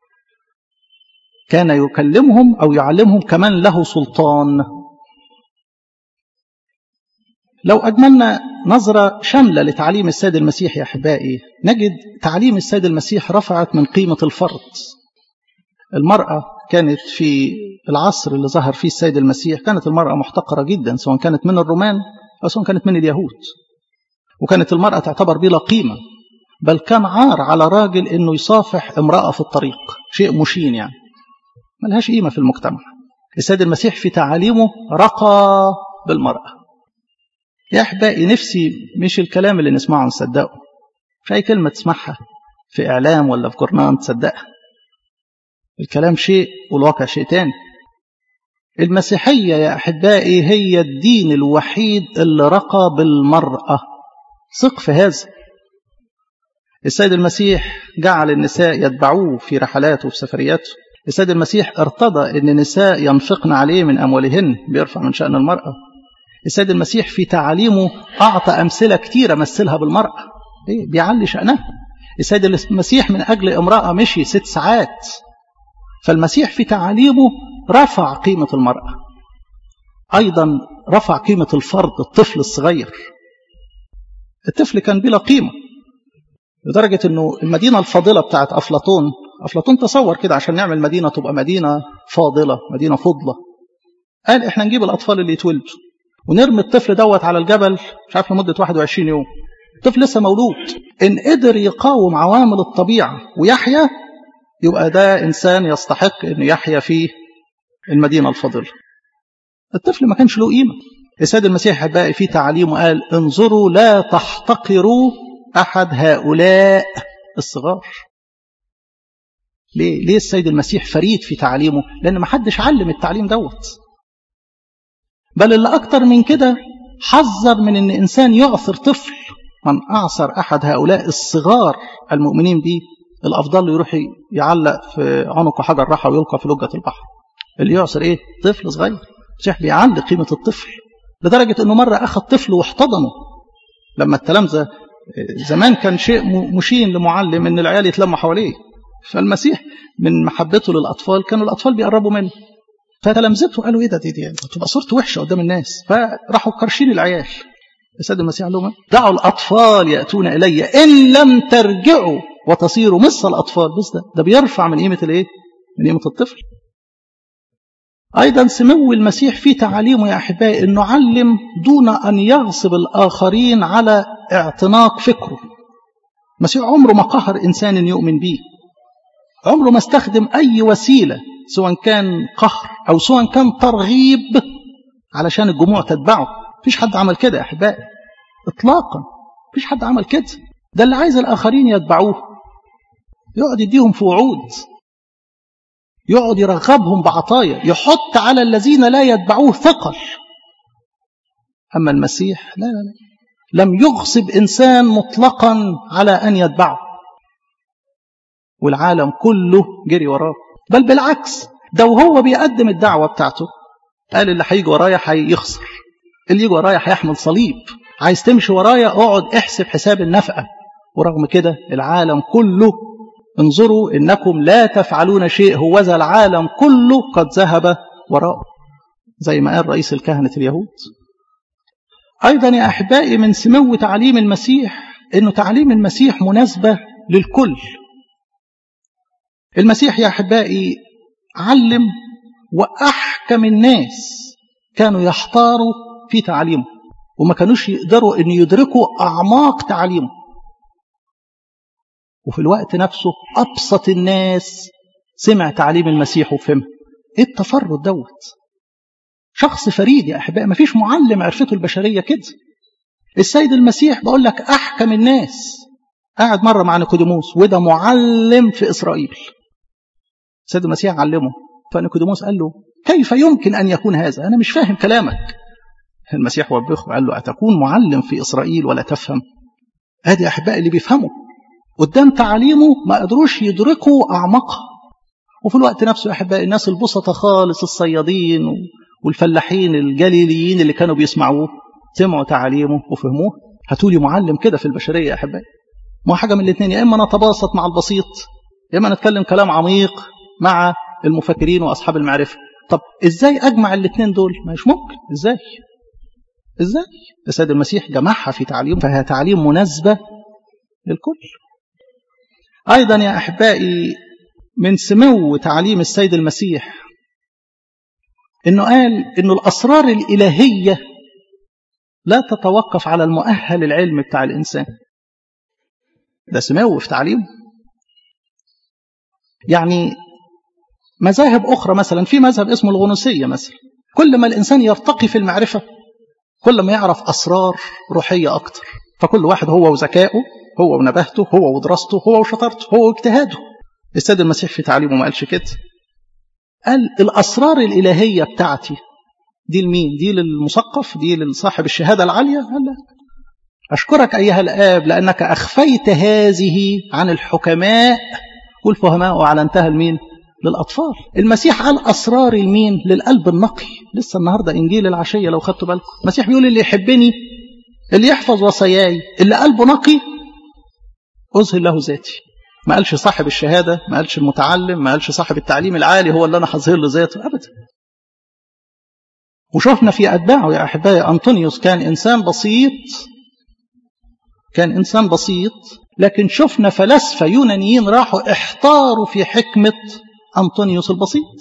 كان يكلمهم أو يعلمهم كمن له سلطان لو أجملنا نظرة شاملة لتعليم السيد المسيح يا أحبائي نجد تعليم السيد المسيح رفعت من قيمة الفرد المرأة كانت في العصر اللي ظهر فيه السيد المسيح كانت المرأة محتقرة جدا سواء كانت من الرومان أو سواء كانت من اليهود وكانت المرأة تعتبر بلا قيمة بل كان عار على راجل أنه يصافح امرأة في الطريق شيء مشين يعني ملهاش قيمة في المجتمع السيد المسيح في تعاليمه رقى بالمرأة يا أحبائي نفسي مش الكلام اللي نسمعه نصدقه مش أي كلمة تسمعها في إعلام ولا في جورنال تصدقها الكلام شيء والواقع شيء تاني المسيحية يا أحبائي هي الدين الوحيد اللي رقى بالمرأة ثق في هذا السيد المسيح جعل النساء يتبعوه في رحلاته وفي سفرياته السيد المسيح ارتضى ان النساء ينفقن عليه من اموالهن بيرفع من شان المراه السيد المسيح في تعاليمه اعطى امثله كثيره مثلها بالمراه إيه؟ بيعلي شانها السيد المسيح من اجل امراه مشي ست ساعات فالمسيح في تعاليمه رفع قيمه المراه ايضا رفع قيمه الفرد الطفل الصغير الطفل كان بلا قيمه لدرجه انه المدينه الفاضله بتاعت افلاطون أفلاطون تصور كده عشان نعمل مدينة تبقى مدينة فاضلة مدينة فضلة قال إحنا نجيب الأطفال اللي يتولدوا ونرمي الطفل دوت على الجبل مش عارف لمدة 21 يوم الطفل لسه مولود إن قدر يقاوم عوامل الطبيعة ويحيا يبقى ده إنسان يستحق إنه يحيا في المدينة الفاضلة الطفل ما كانش له قيمة السيد المسيح بقى في تعاليمه قال انظروا لا تحتقروا أحد هؤلاء الصغار ليه؟ ليه السيد المسيح فريد في تعليمه؟ لأن ما حدش علم التعليم دوت. بل اللي أكتر من كده حذر من أن إنسان يعثر طفل من أعثر أحد هؤلاء الصغار المؤمنين به الأفضل يروح يعلق في عنقه حجر راحة ويلقى في لجة البحر اللي يعصر إيه طفل صغير المسيح بيعلق قيمة الطفل لدرجة أنه مرة أخذ طفل واحتضنه لما التلامذة زمان كان شيء مشين لمعلم أن العيال يتلموا حواليه فالمسيح من محبته للأطفال كانوا الأطفال بيقربوا منه فتلامذته قالوا ايه ده دي دي تبقى صورته وحشه قدام الناس فراحوا كرشين العيال السيد المسيح قال لهم دعوا الاطفال ياتون الي ان لم ترجعوا وتصيروا مثل الاطفال بص ده ده بيرفع من قيمه الايه؟ من قيمه الطفل. ايضا سمو المسيح في تعاليمه يا احبائي انه علم دون ان يغصب الاخرين على اعتناق فكره. المسيح عمره ما قهر انسان يؤمن به. عمره ما استخدم اي وسيله سواء كان قهر أو سواء كان ترغيب علشان الجموع تتبعه مفيش حد عمل كده يا أحبائي إطلاقا مفيش حد عمل كده ده اللي عايز الآخرين يتبعوه يقعد يديهم في وعود يقعد يرغبهم بعطايا يحط على الذين لا يتبعوه ثقل أما المسيح لا لا لا لم يغصب إنسان مطلقا على أن يتبعه والعالم كله جري وراه بل بالعكس ده وهو بيقدم الدعوة بتاعته قال اللي هيجي ورايا هيخسر اللي يجي ورايا هيحمل صليب عايز تمشي ورايا اقعد احسب حساب النفقة ورغم كده العالم كله انظروا انكم لا تفعلون شيء هوذا العالم كله قد ذهب وراءه زي ما قال رئيس الكهنة اليهود أيضا يا أحبائي من سمو تعليم المسيح أنه تعليم المسيح مناسبة للكل المسيح يا أحبائي علم وأحكم الناس كانوا يحتاروا في تعليمه وما كانوش يقدروا أن يدركوا أعماق تعليمه وفي الوقت نفسه أبسط الناس سمع تعليم المسيح وفهمه إيه التفرد دوت شخص فريد يا أحبائي ما فيش معلم عرفته البشرية كده السيد المسيح بقول لك أحكم الناس قاعد مرة مع نيكوديموس وده معلم في إسرائيل السيد المسيح علمه فنيكوديموس قال له كيف يمكن أن يكون هذا أنا مش فاهم كلامك المسيح وبخه قال له أتكون معلم في إسرائيل ولا تفهم هذه أحبائي اللي بيفهموا قدام تعاليمه ما قدروش يدركوا أعمقها وفي الوقت نفسه يا أحبائي الناس البسطة خالص الصيادين والفلاحين الجليليين اللي كانوا بيسمعوه سمعوا تعاليمه وفهموه هاتولي معلم كده في البشرية يا أحبائي ما حاجة من الاثنين يا إما نتباسط مع البسيط يا إما نتكلم كلام عميق مع المفكرين وأصحاب المعرفة طب إزاي أجمع الاثنين دول مش ممكن إزاي إزاي السيد المسيح جمعها في تعليم فهي تعليم مناسبة للكل أيضا يا أحبائي من سمو تعليم السيد المسيح إنه قال إنه الأسرار الإلهية لا تتوقف على المؤهل العلمي بتاع الإنسان ده سمو في تعليمه يعني مذاهب أخرى مثلا في مذهب اسمه الغنوسية مثلا كل ما الإنسان يرتقي في المعرفة كل ما يعرف أسرار روحية أكتر فكل واحد هو وذكائه هو ونبهته هو ودراسته هو وشطارته هو واجتهاده السيد المسيح في تعليمه ما قالش كده قال الأسرار الإلهية بتاعتي دي لمين دي للمثقف دي لصاحب الشهادة العالية قال لا أشكرك أيها الآب لأنك أخفيت هذه عن الحكماء والفهماء وأعلنتها لمين للأطفال المسيح قال أسرار المين للقلب النقي لسه النهاردة إنجيل العشية لو خدتوا بالكم المسيح بيقول اللي يحبني اللي يحفظ وصاياي اللي قلبه نقي أظهر له ذاتي ما قالش صاحب الشهادة ما قالش المتعلم ما قالش صاحب التعليم العالي هو اللي أنا هظهر له ذاته أبدا وشفنا في أتباعه يا أحبائي أنطونيوس كان إنسان بسيط كان إنسان بسيط لكن شفنا فلاسفة يونانيين راحوا احتاروا في حكمة أنطونيوس البسيط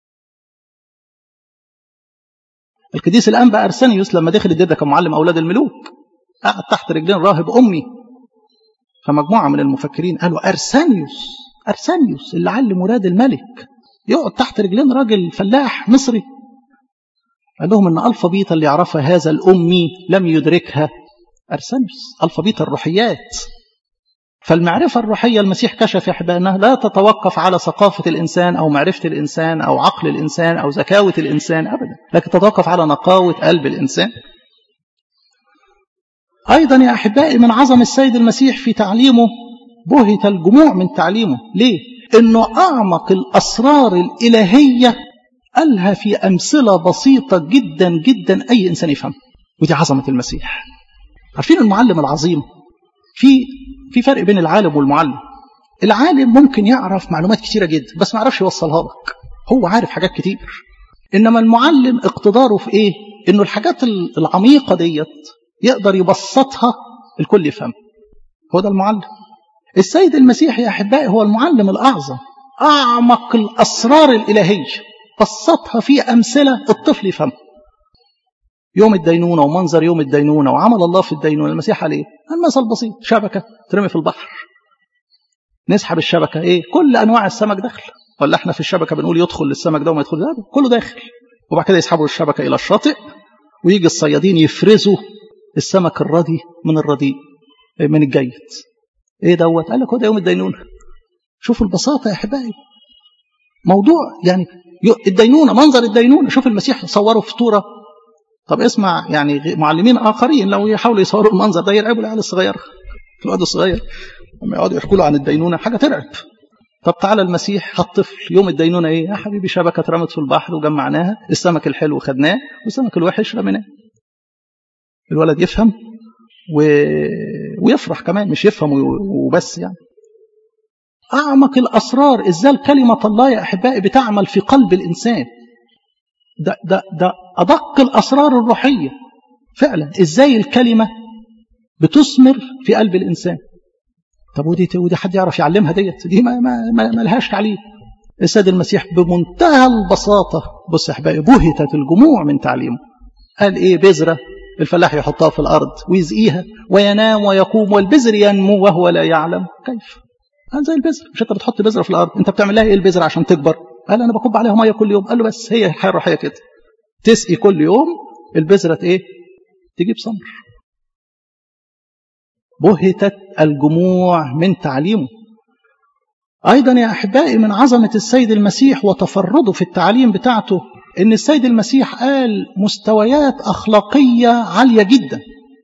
القديس الأنبا أرسنيوس لما دخل الدير ده كان معلم أولاد الملوك قعد تحت رجلين راهب أمي فمجموعة من المفكرين قالوا أرسنيوس أرسنيوس اللي علم ولاد الملك يقعد تحت رجلين راجل فلاح مصري قال لهم ان الفابيتا اللي يعرفها هذا الامي لم يدركها ارسنيوس الفابيتا الروحيات فالمعرفة الروحية المسيح كشف يا أحبائي أنها لا تتوقف على ثقافة الإنسان أو معرفة الإنسان أو عقل الإنسان أو زكاوة الإنسان أبدا لكن تتوقف على نقاوة قلب الإنسان أيضا يا أحبائي من عظم السيد المسيح في تعليمه بهت الجموع من تعليمه ليه انه اعمق الاسرار الالهيه قالها في امثله بسيطه جدا جدا اي انسان يفهم ودي عظمه المسيح عارفين المعلم العظيم في في فرق بين العالم والمعلم العالم ممكن يعرف معلومات كتيره جدا بس ما يعرفش يوصلها لك هو عارف حاجات كتير انما المعلم اقتداره في ايه انه الحاجات العميقه ديت يقدر يبسطها الكل يفهم هو ده المعلم السيد المسيح يا احبائي هو المعلم الاعظم اعمق الاسرار الالهيه بسطها في امثله الطفل يفهمها يوم الدينونه ومنظر يوم الدينونه وعمل الله في الدينونه المسيح عليه المثل بسيط شبكه ترمي في البحر نسحب الشبكه ايه كل انواع السمك داخل ولا احنا في الشبكه بنقول يدخل للسمك ده وما يدخل ده كله داخل وبعد كده يسحبوا الشبكه الى الشاطئ ويجي الصيادين يفرزوا السمك الردي من الرديء من الجيد ايه دوت قال لك هو ده يوم الدينونه شوفوا البساطه يا احبائي موضوع يعني الدينونه منظر الدينونه شوف المسيح صوره في طوره طب اسمع يعني معلمين اخرين لو يحاولوا يصوروا المنظر ده يرعبوا العيال الصغيره الواد الصغير لما يقعدوا يحكوا له عن الدينونه حاجه ترعب طب تعالى المسيح الطفل يوم الدينونه ايه يا حبيبي شبكه اترمت في البحر وجمعناها السمك الحلو خدناه والسمك الوحش رميناه الولد يفهم و... ويفرح كمان مش يفهم وبس يعني أعمق الأسرار إزاي كلمة الله يا أحبائي بتعمل في قلب الإنسان ده, ده, ده أدق الأسرار الروحية فعلا إزاي الكلمة بتثمر في قلب الإنسان طب ودي ودي حد يعرف يعلمها ديت دي ما, ما, ما, ما لهاش تعليم السيد المسيح بمنتهى البساطة بص يا أحبائي بهتت الجموع من تعليمه قال إيه بذرة الفلاح يحطها في الأرض ويزقيها وينام ويقوم والبذر ينمو وهو لا يعلم كيف قال زي البذر مش انت بتحط بذره في الارض انت بتعمل لها ايه البذره عشان تكبر قال انا بكب عليها ميه كل يوم قال له بس هي الحياه الروحيه كده تسقي كل يوم البذره ايه تجيب ثمر بهتت الجموع من تعليمه ايضا يا احبائي من عظمه السيد المسيح وتفرده في التعليم بتاعته ان السيد المسيح قال مستويات اخلاقيه عاليه جدا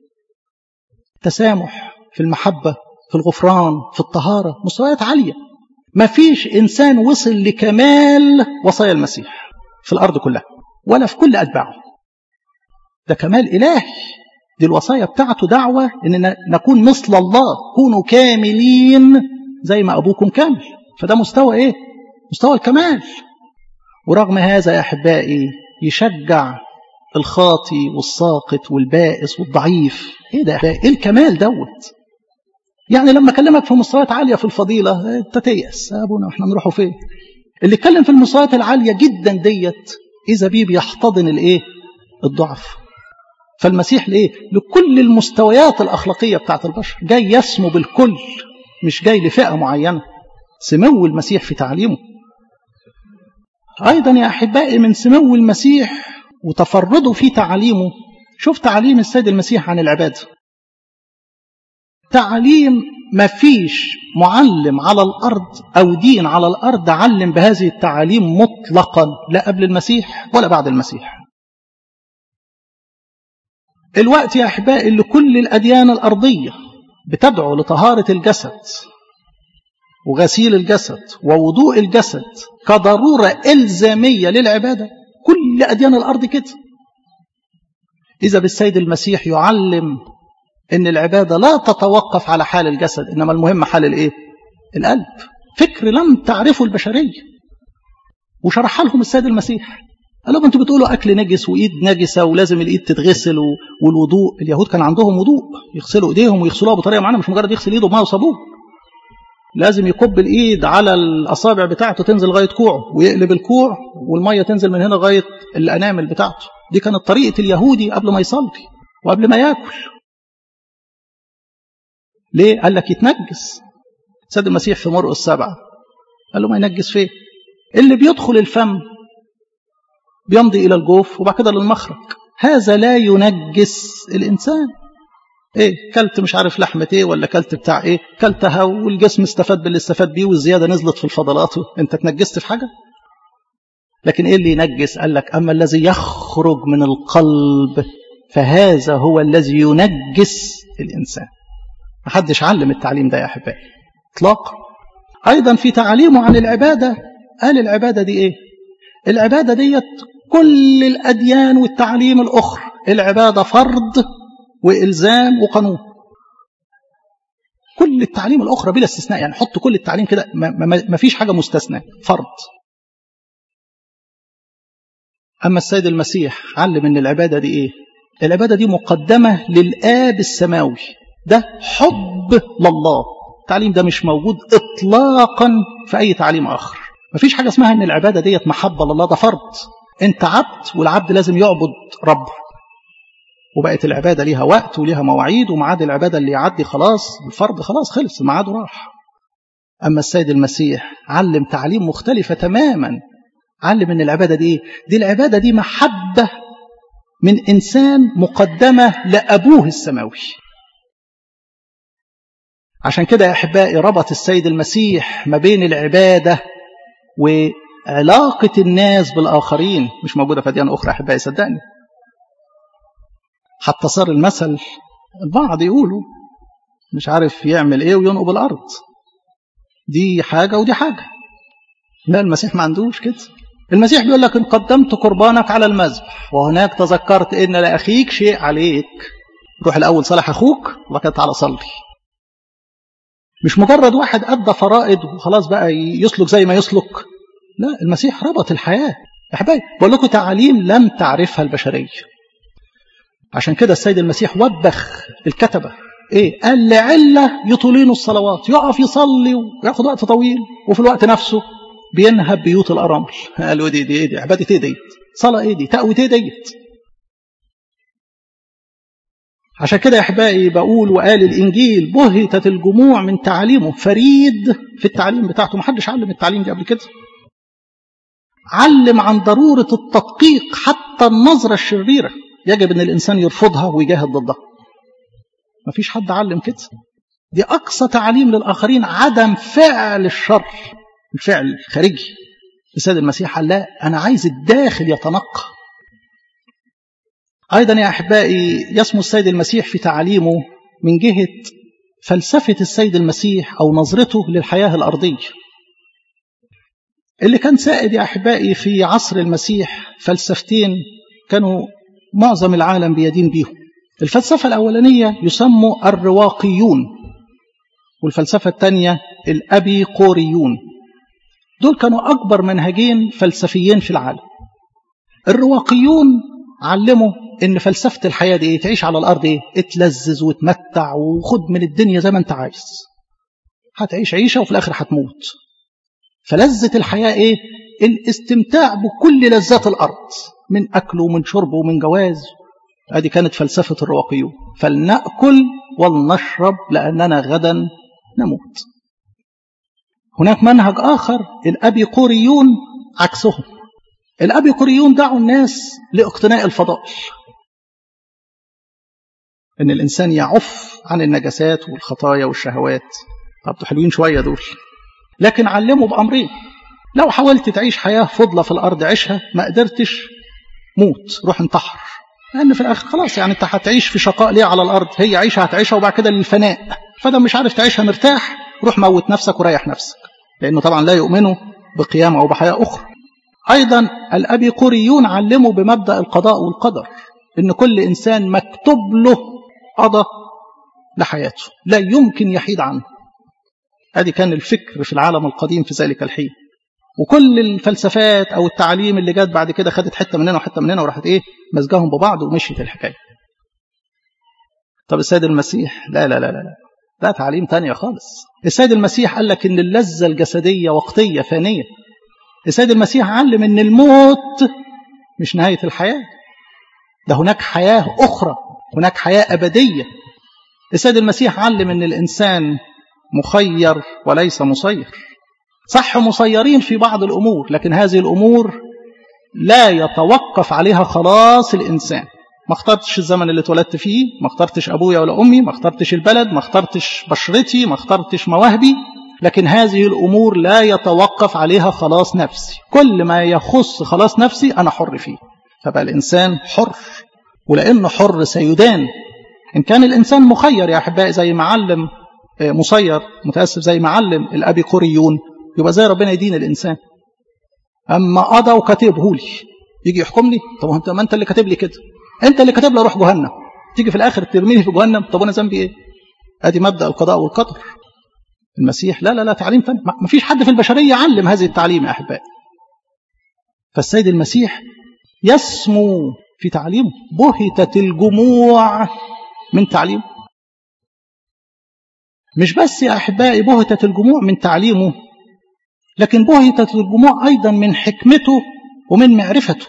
تسامح في المحبه في الغفران في الطهارة مستويات عالية ما فيش إنسان وصل لكمال وصايا المسيح في الأرض كلها ولا في كل أتباعه ده كمال إلهي دي الوصايا بتاعته دعوة إن نكون مثل الله كونوا كاملين زي ما أبوكم كامل فده مستوى إيه مستوى الكمال ورغم هذا يا أحبائي يشجع الخاطي والساقط والبائس والضعيف ايه ده ايه الكمال دوت يعني لما اكلمك في مستويات عاليه في الفضيله انت تيأس يا ابونا احنا نروحوا فين اللي اتكلم في المستويات العاليه جدا ديت اذا بيه بيحتضن الايه الضعف فالمسيح لايه لكل المستويات الاخلاقيه بتاعت البشر جاي يسمو بالكل مش جاي لفئه معينه سمو المسيح في تعليمه ايضا يا احبائي من سمو المسيح وتفرده في تعليمه شوف تعليم السيد المسيح عن العباده تعليم ما فيش معلم على الأرض أو دين على الأرض علم بهذه التعاليم مطلقا لا قبل المسيح ولا بعد المسيح الوقت يا أحبائي اللي كل الأديان الأرضية بتدعو لطهارة الجسد وغسيل الجسد ووضوء الجسد كضرورة إلزامية للعبادة كل أديان الأرض كده إذا بالسيد المسيح يعلم ان العباده لا تتوقف على حال الجسد انما المهم حال الايه القلب فكر لم تعرفه البشريه وشرحها لهم السيد المسيح قال لهم انتوا بتقولوا اكل نجس وايد نجسه ولازم الايد تتغسل والوضوء اليهود كان عندهم وضوء يغسلوا ايديهم ويغسلوها بطريقه معينه مش مجرد يغسل ايده بماء وصابون لازم يكب الايد على الاصابع بتاعته تنزل لغايه كوعه ويقلب الكوع والميه تنزل من هنا لغايه الانامل بتاعته دي كانت طريقه اليهودي قبل ما يصلي وقبل ما ياكل ليه؟ قال لك يتنجس سيد المسيح في مرقس السبعة قال له ما ينجس فيه اللي بيدخل الفم بيمضي إلى الجوف وبعد كده للمخرج هذا لا ينجس الإنسان ايه كلت مش عارف لحمة ايه ولا كلت بتاع ايه كلتها والجسم استفاد باللي استفاد بيه والزيادة نزلت في الفضلات انت تنجست في حاجة لكن ايه اللي ينجس قال لك اما الذي يخرج من القلب فهذا هو الذي ينجس الانسان محدش علم التعليم ده يا احبائي اطلاقا ايضا في تعاليمه عن العباده قال العباده دي ايه العباده ديت كل الاديان والتعاليم الاخرى العباده فرض والزام وقانون كل التعليم الاخرى بلا استثناء يعني حط كل التعليم كده ما فيش حاجه مستثنى فرض اما السيد المسيح علم ان العباده دي ايه العباده دي مقدمه للاب السماوي ده حب لله التعليم ده مش موجود اطلاقا في اي تعليم اخر مفيش حاجه اسمها ان العباده ديت محبه لله ده فرض انت عبد والعبد لازم يعبد ربه وبقت العباده ليها وقت وليها مواعيد وميعاد العباده اللي يعدي خلاص الفرض خلاص خلص ميعاده راح اما السيد المسيح علم تعليم مختلفه تماما علم ان العباده دي دي العباده دي محبه من انسان مقدمه لابوه السماوي عشان كده يا احبائي ربط السيد المسيح ما بين العباده وعلاقه الناس بالاخرين مش موجوده في اديان اخرى احبائي صدقني حتى صار المثل البعض يقولوا مش عارف يعمل ايه وينقب الارض دي حاجه ودي حاجه لا المسيح ما عندوش كده المسيح بيقول لك ان قدمت قربانك على المذبح وهناك تذكرت ان لاخيك شيء عليك روح الاول صالح اخوك وبعد كده تعالى صلي مش مجرد واحد ادى فرائض وخلاص بقى يسلك زي ما يسلك لا المسيح ربط الحياه يا حبايبي بقول لكم تعاليم لم تعرفها البشريه عشان كده السيد المسيح وبخ الكتبه ايه قال لعله يطولين الصلوات يقف يصلي وياخد وقت طويل وفي الوقت نفسه بينهب بيوت الارامل قالوا دي دي, دي عباده ايه ديت صلاه ايه دي تقويه ايه ديت عشان كده يا احبائي بقول وقال الانجيل بهتت الجموع من تعليمه فريد في التعليم بتاعته محدش علم التعليم دي قبل كده علم عن ضروره التدقيق حتى النظره الشريره يجب ان الانسان يرفضها ويجاهد ضدها مفيش حد علم كده دي اقصى تعليم للاخرين عدم فعل الشر الفعل الخارجي السيد المسيح قال لا انا عايز الداخل يتنقى ايضا يا احبائي يسمو السيد المسيح في تعاليمه من جهه فلسفه السيد المسيح او نظرته للحياه الارضيه اللي كان سائد يا احبائي في عصر المسيح فلسفتين كانوا معظم العالم بيدين بيهم الفلسفه الاولانيه يسموا الرواقيون والفلسفه الثانيه الابيقوريون دول كانوا أكبر منهجين فلسفيين في العالم الرواقيون علموا إن فلسفة الحياة دي إيه؟ تعيش على الأرض إيه؟ اتلذذ وتمتع وخد من الدنيا زي ما أنت عايز هتعيش عيشة وفي الآخر هتموت فلذة الحياة إيه؟ الاستمتاع بكل لذات الأرض من أكل ومن شرب ومن جواز هذه كانت فلسفة الرواقيون فلنأكل ولنشرب لأننا غدا نموت هناك منهج آخر الأبيقوريون عكسهم الأبيقوريون دعوا الناس لاقتناء الفضائل إن الإنسان يعف عن النجاسات والخطايا والشهوات طب حلوين شوية دول لكن علموا بأمرين لو حاولت تعيش حياة فضلة في الأرض عيشها ما قدرتش موت روح انتحر لأن في الآخر خلاص يعني أنت هتعيش في شقاء ليه على الأرض هي عيشة هتعيشها وبعد كده للفناء فده مش عارف تعيشها مرتاح روح موت نفسك وريح نفسك لأنه طبعا لا يؤمنوا بقيامة أو بحياة أخرى أيضا الأبيقوريون علموا بمبدأ القضاء والقدر إن كل إنسان مكتوب له قضاء لحياته لا يمكن يحيد عنه هذه كان الفكر في العالم القديم في ذلك الحين وكل الفلسفات أو التعاليم اللي جت بعد كده خدت حتة من هنا وحتة من هنا وراحت إيه مزجهم ببعض ومشيت الحكاية طب السيد المسيح لا لا لا لا, لا. ده تعليم تانية خالص السيد المسيح قال لك ان اللذة الجسدية وقتية فانية السيد المسيح علم ان الموت مش نهاية الحياة ده هناك حياة أخرى هناك حياة أبدية السيد المسيح علم ان الإنسان مخير وليس مسير صح مسيرين في بعض الأمور لكن هذه الأمور لا يتوقف عليها خلاص الإنسان ما اخترتش الزمن اللي اتولدت فيه ما اخترتش ابويا ولا امي ما اخترتش البلد ما اخترتش بشرتي ما اخترتش مواهبي لكن هذه الامور لا يتوقف عليها خلاص نفسي كل ما يخص خلاص نفسي انا حر فيه فبقى الانسان حر ولانه حر سيدان ان كان الانسان مخير يا احبائي زي ما علم مصير متأسف زي معلم الأبيقوريون يبقى زي ربنا يدين الإنسان أما قضى وكاتبه لي يجي يحكمني طب انت ما انت اللي كاتب لي كده انت اللي كاتب لي اروح جهنم تيجي في الاخر ترميني في جهنم طب انا ذنبي ايه ادي مبدا القضاء والقدر المسيح لا لا لا تعليم تاني ما فيش حد في البشريه علم هذه التعليم يا احبائي فالسيد المسيح يسمو في تعليمه بهتت الجموع من تعليمه مش بس يا احبائي بهتت الجموع من تعليمه لكن بهتت الجموع ايضا من حكمته ومن معرفته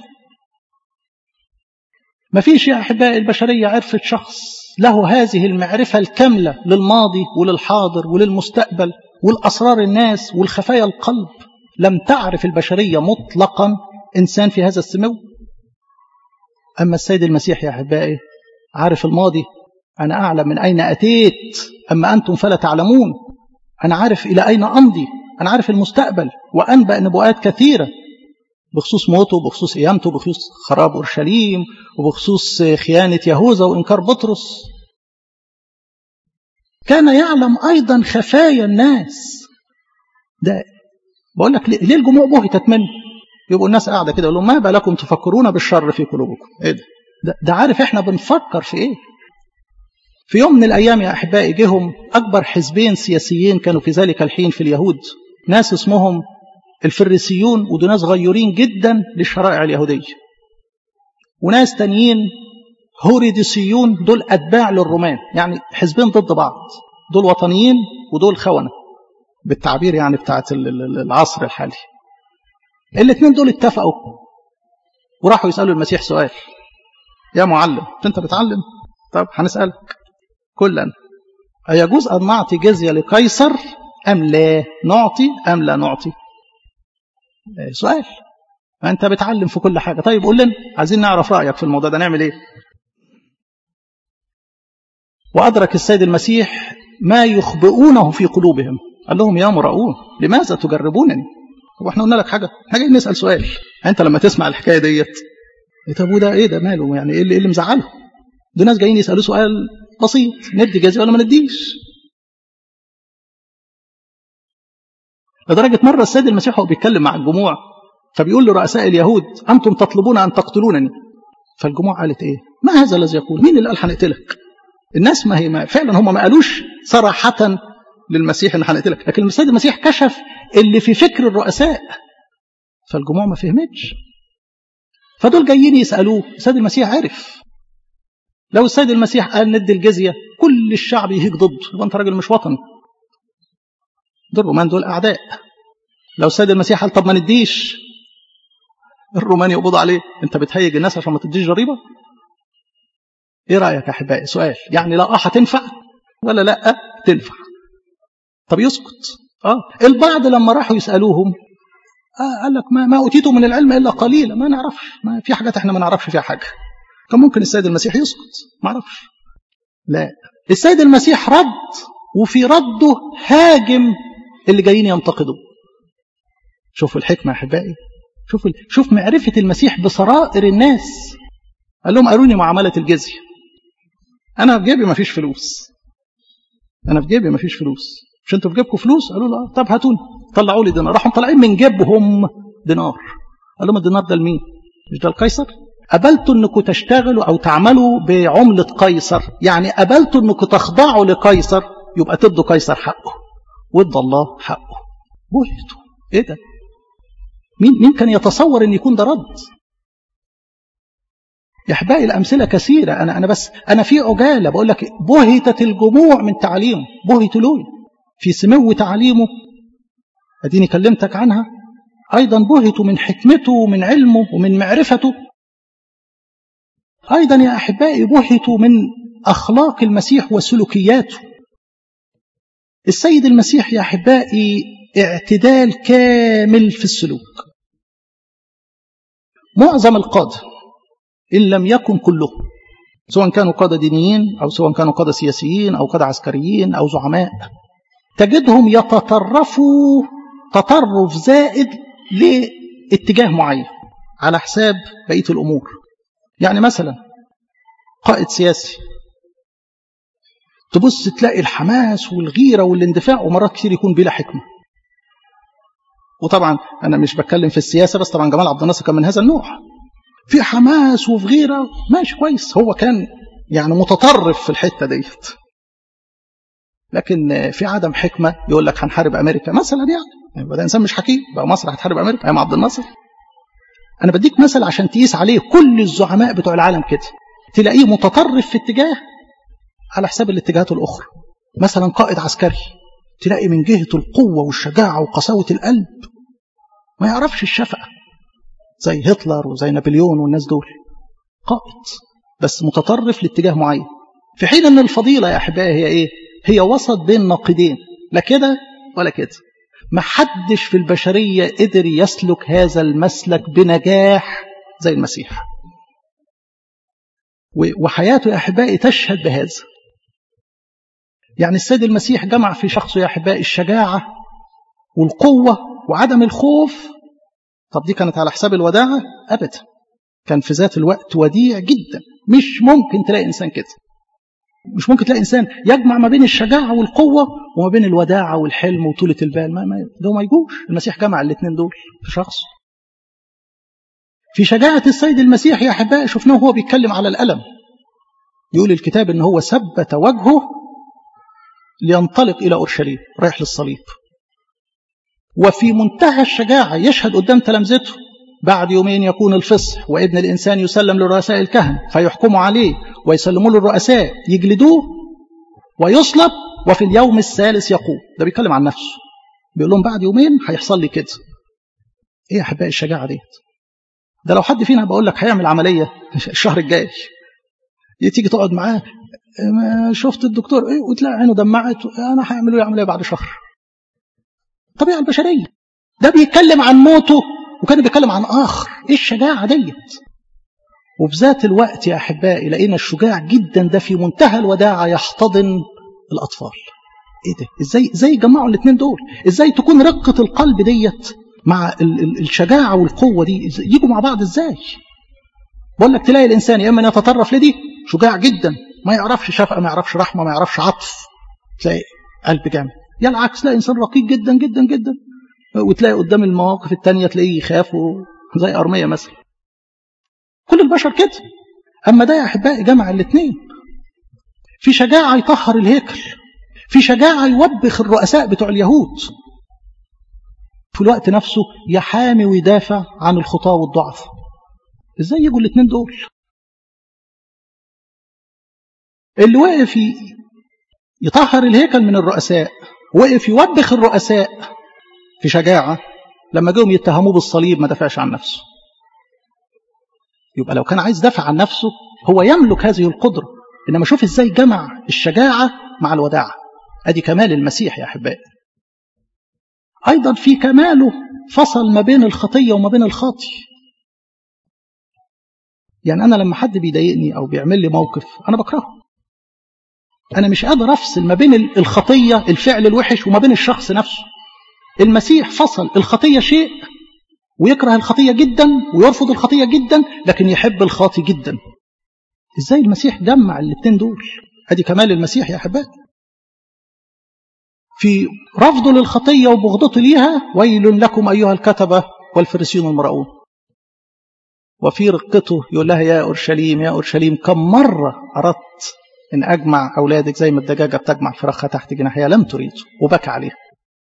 ما فيش يا أحبائي البشرية عرفت شخص له هذه المعرفة الكاملة للماضي وللحاضر وللمستقبل والأسرار الناس والخفايا القلب لم تعرف البشرية مطلقا إنسان في هذا السمو أما السيد المسيح يا أحبائي عارف الماضي أنا أعلم من أين أتيت أما أنتم فلا تعلمون أنا عارف إلى أين أمضي أنا عارف المستقبل وأنبأ نبوءات كثيرة بخصوص موته بخصوص قيامته بخصوص خراب اورشليم وبخصوص خيانه يهوذا وانكار بطرس كان يعلم ايضا خفايا الناس ده بقول لك ليه الجموع بهتت منه يبقوا الناس قاعده كده يقول لهم ما بالكم تفكرون بالشر في قلوبكم ايه ده ده, ده عارف احنا بنفكر في ايه في يوم من الايام يا احبائي جهم اكبر حزبين سياسيين كانوا في ذلك الحين في اليهود ناس اسمهم الفريسيون ودول ناس غيورين جدا للشرائع اليهودية وناس تانيين هوريديسيون دول أتباع للرومان يعني حزبين ضد بعض دول وطنيين ودول خونة بالتعبير يعني بتاعت العصر الحالي الاثنين دول اتفقوا وراحوا يسألوا المسيح سؤال يا معلم انت بتعلم طب هنسألك كلا أيجوز أن نعطي جزية لقيصر أم لا نعطي أم لا نعطي سؤال انت بتعلم في كل حاجه طيب قول لنا عايزين نعرف رايك في الموضوع ده نعمل ايه وادرك السيد المسيح ما يخبئونه في قلوبهم قال لهم يا مراؤون لماذا تجربونني هو احنا قلنا لك حاجه احنا جايين نسال سؤال انت لما تسمع الحكايه ديت طب وده ايه ده ماله يعني ايه اللي, إيه اللي مزعله دول ناس جايين يسالوه سؤال بسيط ندي جزيه ولا ما نديش لدرجة مرة السيد المسيح وهو بيتكلم مع الجموع فبيقول لرؤساء اليهود أنتم تطلبون أن تقتلونني فالجموع قالت إيه ما هذا الذي يقول مين اللي قال هنقتلك الناس ما هي ما فعلا هم ما قالوش صراحة للمسيح ان هنقتلك لكن السيد المسيح كشف اللي في فكر الرؤساء فالجموع ما فهمتش فدول جايين يسألوه السيد المسيح عرف لو السيد المسيح قال ندي الجزية كل الشعب يهيج ضده يبقى انت راجل مش وطني دول الرومان دول أعداء لو السيد المسيح قال طب ما نديش الرومان يقبضوا عليه انت بتهيج الناس عشان ما تديش ضريبة ايه رأيك يا أحبائي سؤال يعني لا اه هتنفع ولا لا تنفع طب يسكت اه البعض لما راحوا يسألوهم آه قال لك ما, ما أوتيتوا من العلم إلا قليلا ما نعرفش ما في حاجات احنا ما نعرفش فيها حاجة كان ممكن السيد المسيح يسكت ما اعرفش لا السيد المسيح رد وفي رده هاجم اللي جايين ينتقدوا شوفوا الحكمة يا أحبائي شوف شوف معرفة المسيح بسرائر الناس قال لهم أروني معاملة الجزية أنا في جيبي ما فيش فلوس أنا في جيبي ما فيش فلوس مش أنتوا في جيبكم فلوس قالوا له طب هاتوني طلعوا لي دينار راحوا طالعين من جيبهم دينار قال لهم الدينار ده لمين مش ده القيصر قبلتوا انكم تشتغلوا او تعملوا بعملة قيصر يعني قبلتوا انكم تخضعوا لقيصر يبقى تدوا قيصر حقه وادى الله حقه بهتوا ايه ده مين مين كان يتصور ان يكون ده رد يا احبائي الامثله كثيره انا انا بس انا في عجاله بقول لك بهتت الجموع من تعليمه بهتوا له في سمو تعليمه اديني كلمتك عنها ايضا بهتوا من حكمته ومن علمه ومن معرفته ايضا يا احبائي بهتوا من اخلاق المسيح وسلوكياته السيد المسيح يا احبائي اعتدال كامل في السلوك معظم القاده ان لم يكن كلهم سواء كانوا قاده دينيين او سواء كانوا قاده سياسيين او قاده عسكريين او زعماء تجدهم يتطرفوا تطرف زائد لاتجاه معين على حساب بقيه الامور يعني مثلا قائد سياسي تبص تلاقي الحماس والغيرة والاندفاع ومرات كتير يكون بلا حكمة وطبعا أنا مش بتكلم في السياسة بس طبعا جمال عبد الناصر كان من هذا النوع في حماس وفي غيرة ماشي كويس هو كان يعني متطرف في الحتة ديت لكن في عدم حكمة يقول لك هنحارب أمريكا مثلا يعني ده إنسان مش حكيم بقى مصر هتحارب أمريكا أيام عبد الناصر أنا بديك مثل عشان تقيس عليه كل الزعماء بتوع العالم كده تلاقيه متطرف في اتجاه على حساب الاتجاهات الأخرى مثلا قائد عسكري تلاقي من جهة القوة والشجاعة وقساوة القلب ما يعرفش الشفقة زي هتلر وزي نابليون والناس دول قائد بس متطرف لاتجاه معين في حين ان الفضيلة يا أحبائي هي إيه هي وسط بين ناقدين لا كده ولا كده ما حدش في البشرية قدر يسلك هذا المسلك بنجاح زي المسيح وحياته يا أحبائي تشهد بهذا يعني السيد المسيح جمع في شخصه يا أحبائي الشجاعة والقوة وعدم الخوف طب دي كانت على حساب الوداعة أبدا كان في ذات الوقت وديع جدا مش ممكن تلاقي إنسان كده مش ممكن تلاقي إنسان يجمع ما بين الشجاعة والقوة وما بين الوداعة والحلم وطولة البال ما ما ده ما يجوش المسيح جمع الاثنين دول في شخص في شجاعة السيد المسيح يا أحبائي شفناه وهو بيتكلم على الألم يقول الكتاب إن هو ثبت وجهه لينطلق إلى أورشليم رايح للصليب وفي منتهى الشجاعة يشهد قدام تلامذته بعد يومين يكون الفصح وابن الإنسان يسلم لرؤساء الكهنة فيحكموا عليه ويسلموا له الرؤساء يجلدوه ويصلب وفي اليوم الثالث يقوم ده بيتكلم عن نفسه بيقول لهم بعد يومين هيحصل لي كده ايه يا احبائي الشجاعه ديت ده لو حد فينا بقول لك هيعمل عمليه الشهر الجاي تيجي تقعد معاه شفت الدكتور ايه وتلاقي عينه دمعت انا هعمل له عمليه بعد شهر الطبيعه البشريه ده بيتكلم عن موته وكان بيتكلم عن اخر ايه الشجاعه ديت وفي ذات الوقت يا احبائي لقينا الشجاع جدا ده في منتهى الوداعه يحتضن الاطفال ايه ده ازاي ازاي يجمعوا الاثنين دول ازاي تكون رقه القلب ديت مع ال ال الشجاعه والقوه دي يجوا مع بعض ازاي بقول لك تلاقي الانسان يا اما يتطرف لدي شجاع جدا ما يعرفش شفقه ما يعرفش رحمه ما يعرفش عطف تلاقي قلب جامد يا العكس تلاقي انسان رقيق جدا جدا جدا وتلاقي قدام المواقف التانية تلاقيه يخاف زي أرمية مثلا كل البشر كده أما ده يا أحبائي جمع الاثنين في شجاعة يطهر الهيكل في شجاعة يوبخ الرؤساء بتوع اليهود في الوقت نفسه يحامي ويدافع عن الخطاة والضعف ازاي يجوا الاثنين دول اللي وقف يطهر الهيكل من الرؤساء وقف يوبخ الرؤساء في شجاعة لما جاهم يتهموه بالصليب ما دافعش عن نفسه يبقى لو كان عايز دافع عن نفسه هو يملك هذه القدرة إنما شوف إزاي جمع الشجاعة مع الوداعة أدي كمال المسيح يا أحبائي أيضا في كماله فصل ما بين الخطية وما بين الخاطي يعني أنا لما حد بيضايقني أو بيعمل لي موقف أنا بكرهه أنا مش قادر أفصل ما بين الخطية الفعل الوحش وما بين الشخص نفسه المسيح فصل الخطية شيء ويكره الخطية جدا ويرفض الخطية جدا لكن يحب الخاطي جدا ازاي المسيح جمع الاثنين دول ادي كمال المسيح يا احبائي في رفضه للخطية وبغضته ليها ويل لكم أيها الكتبة والفريسيون المرؤون وفي رقته يقول لها يا أورشليم يا أورشليم كم مرة أردت أن أجمع أولادك زي ما الدجاجة بتجمع فراخها تحت جناحها لم تريد وبكى عليها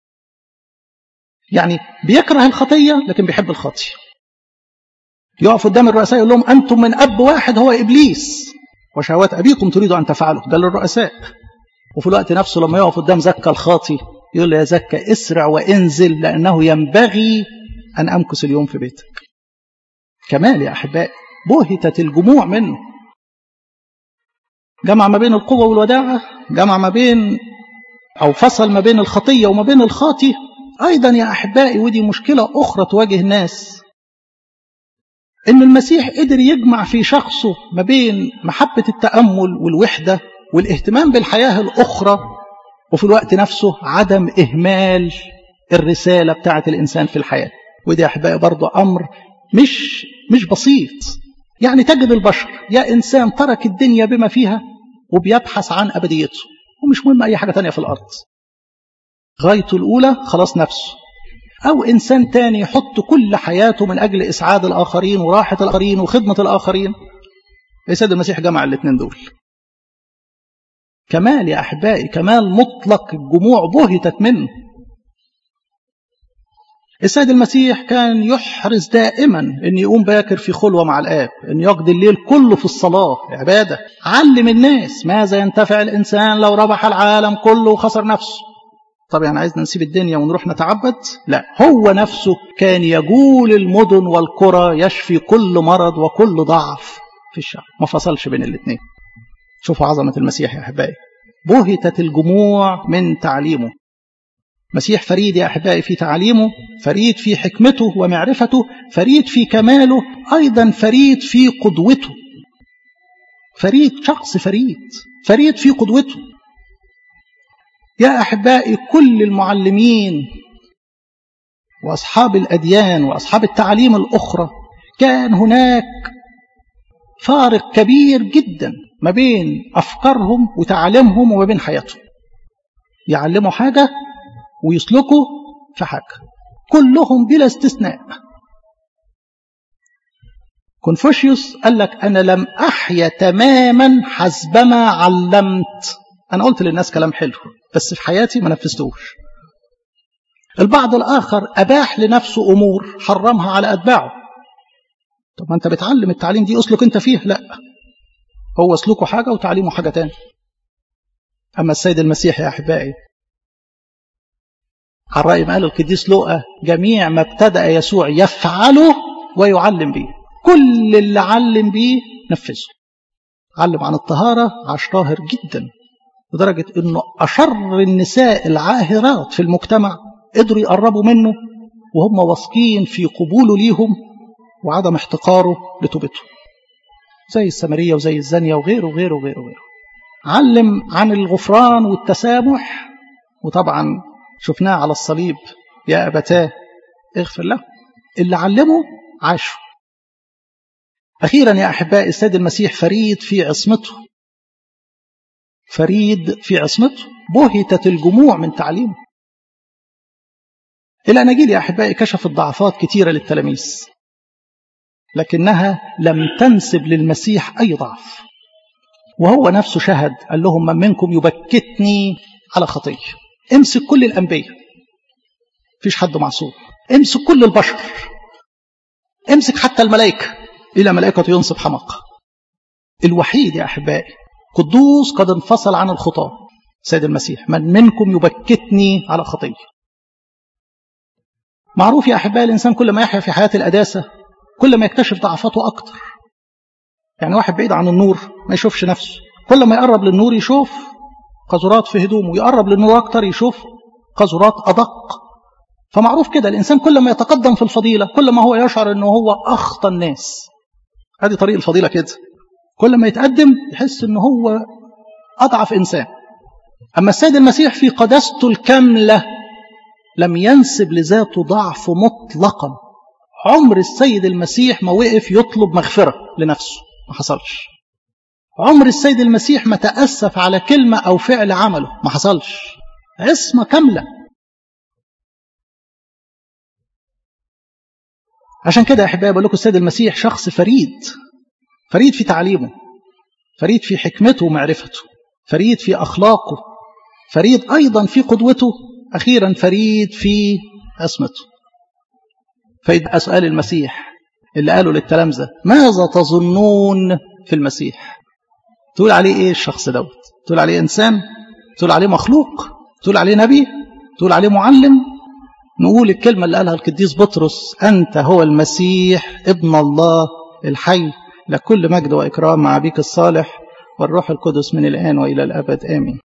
يعني بيكره الخطية لكن بيحب الخطية يقف قدام الرؤساء يقول لهم أنتم من أب واحد هو إبليس وشهوات أبيكم تريدوا أن تفعلوا ده للرؤساء وفي الوقت نفسه لما يقف قدام زكا الخاطي يقول له يا زكا اسرع وانزل لأنه ينبغي أن أمكث اليوم في بيتك كمال يا أحبائي بهتت الجموع منه جمع ما بين القوة والوداعة جمع ما بين أو فصل ما بين الخطية وما بين الخاطي أيضا يا أحبائي ودي مشكلة أخرى تواجه الناس إن المسيح قدر يجمع في شخصه ما بين محبة التأمل والوحدة والاهتمام بالحياة الأخرى وفي الوقت نفسه عدم إهمال الرسالة بتاعة الإنسان في الحياة ودي يا أحبائي برضو أمر مش مش بسيط يعني تجد البشر يا إنسان ترك الدنيا بما فيها وبيبحث عن أبديته ومش مهم أي حاجة تانية في الأرض غايته الأولى خلاص نفسه أو إنسان تاني يحط كل حياته من أجل إسعاد الآخرين وراحة الآخرين وخدمة الآخرين السيد المسيح جمع الاثنين دول كمال يا أحبائي كمال مطلق الجموع بهتت منه السيد المسيح كان يحرص دائما أن يقوم باكر في خلوة مع الآب أن يقضي الليل كله في الصلاة عبادة علم الناس ماذا ينتفع الإنسان لو ربح العالم كله وخسر نفسه طب يعني عايزنا نسيب الدنيا ونروح نتعبد لا هو نفسه كان يجول المدن والقرى يشفي كل مرض وكل ضعف في الشعب ما فصلش بين الاثنين شوفوا عظمة المسيح يا أحبائي بهتت الجموع من تعليمه مسيح فريد يا أحبائي في تعليمه فريد في حكمته ومعرفته فريد في كماله أيضا فريد في قدوته فريد شخص فريد فريد في قدوته يا أحبائي كل المعلمين وأصحاب الأديان وأصحاب التعليم الأخرى كان هناك فارق كبير جدا ما بين أفكارهم وتعليمهم وما بين حياتهم يعلموا حاجة ويسلكوا في حاجة كلهم بلا استثناء كونفوشيوس قال لك أنا لم أحيا تماما حسبما علمت أنا قلت للناس كلام حلو بس في حياتي ما نفذتوش البعض الآخر أباح لنفسه أمور حرمها على أتباعه طب ما أنت بتعلم التعليم دي أسلك أنت فيه لا هو سلوكه حاجة وتعليمه حاجة تاني أما السيد المسيح يا أحبائي على رأي ما قال القديس لوقا جميع ما ابتدأ يسوع يفعله ويعلم به كل اللي علم به نفذه علم عن الطهارة عاش طاهر جدا لدرجة أنه أشر النساء العاهرات في المجتمع قدروا يقربوا منه وهم واثقين في قبوله ليهم وعدم احتقاره لتوبته زي السامرية وزي الزانية وغيره وغيره وغيره وغيره علم عن الغفران والتسامح وطبعا شفناه على الصليب يا أبتاه اغفر له اللي علمه عاشه أخيرا يا أحبائي السيد المسيح فريد في عصمته فريد في عصمته بهتت الجموع من تعليمه الأناجيل يا أحبائي كشفت ضعفات كثيرة للتلاميذ لكنها لم تنسب للمسيح أي ضعف وهو نفسه شهد قال لهم من منكم يبكتني على خطية امسك كل الأنبياء فيش حد معصوم امسك كل البشر امسك حتى الملائكة إلى ملائكة ينصب حمق الوحيد يا أحبائي قدوس قد انفصل عن الخطاة سيد المسيح من منكم يبكتني على خطية معروف يا أحبائي الإنسان كل ما يحيا في حياة الأداسة كل ما يكتشف ضعفاته أكتر يعني واحد بعيد عن النور ما يشوفش نفسه كل ما يقرب للنور يشوف قذرات في هدومه يقرب للنور أكتر يشوف قذرات أدق فمعروف كده الإنسان كل ما يتقدم في الفضيلة كل ما هو يشعر أنه هو أخطى الناس هذه طريق الفضيلة كده كل ما يتقدم يحس أنه هو أضعف إنسان أما السيد المسيح في قداسته الكاملة لم ينسب لذاته ضعف مطلقا عمر السيد المسيح ما وقف يطلب مغفرة لنفسه ما حصلش عمر السيد المسيح ما تأسف على كلمة أو فعل عمله ما حصلش عصمة كاملة عشان كده يا أحبائي بقول لكم السيد المسيح شخص فريد فريد في تعليمه فريد في حكمته ومعرفته فريد في أخلاقه فريد أيضا في قدوته أخيرا فريد في عصمته فيبقى سؤال المسيح اللي قاله للتلامذة ماذا تظنون في المسيح تقول عليه ايه الشخص دوت تقول عليه انسان تقول عليه مخلوق تقول عليه نبي تقول عليه معلم نقول الكلمة اللي قالها القديس بطرس أنت هو المسيح ابن الله الحي لكل مجد وإكرام مع بيك الصالح والروح القدس من الآن وإلى الأبد آمين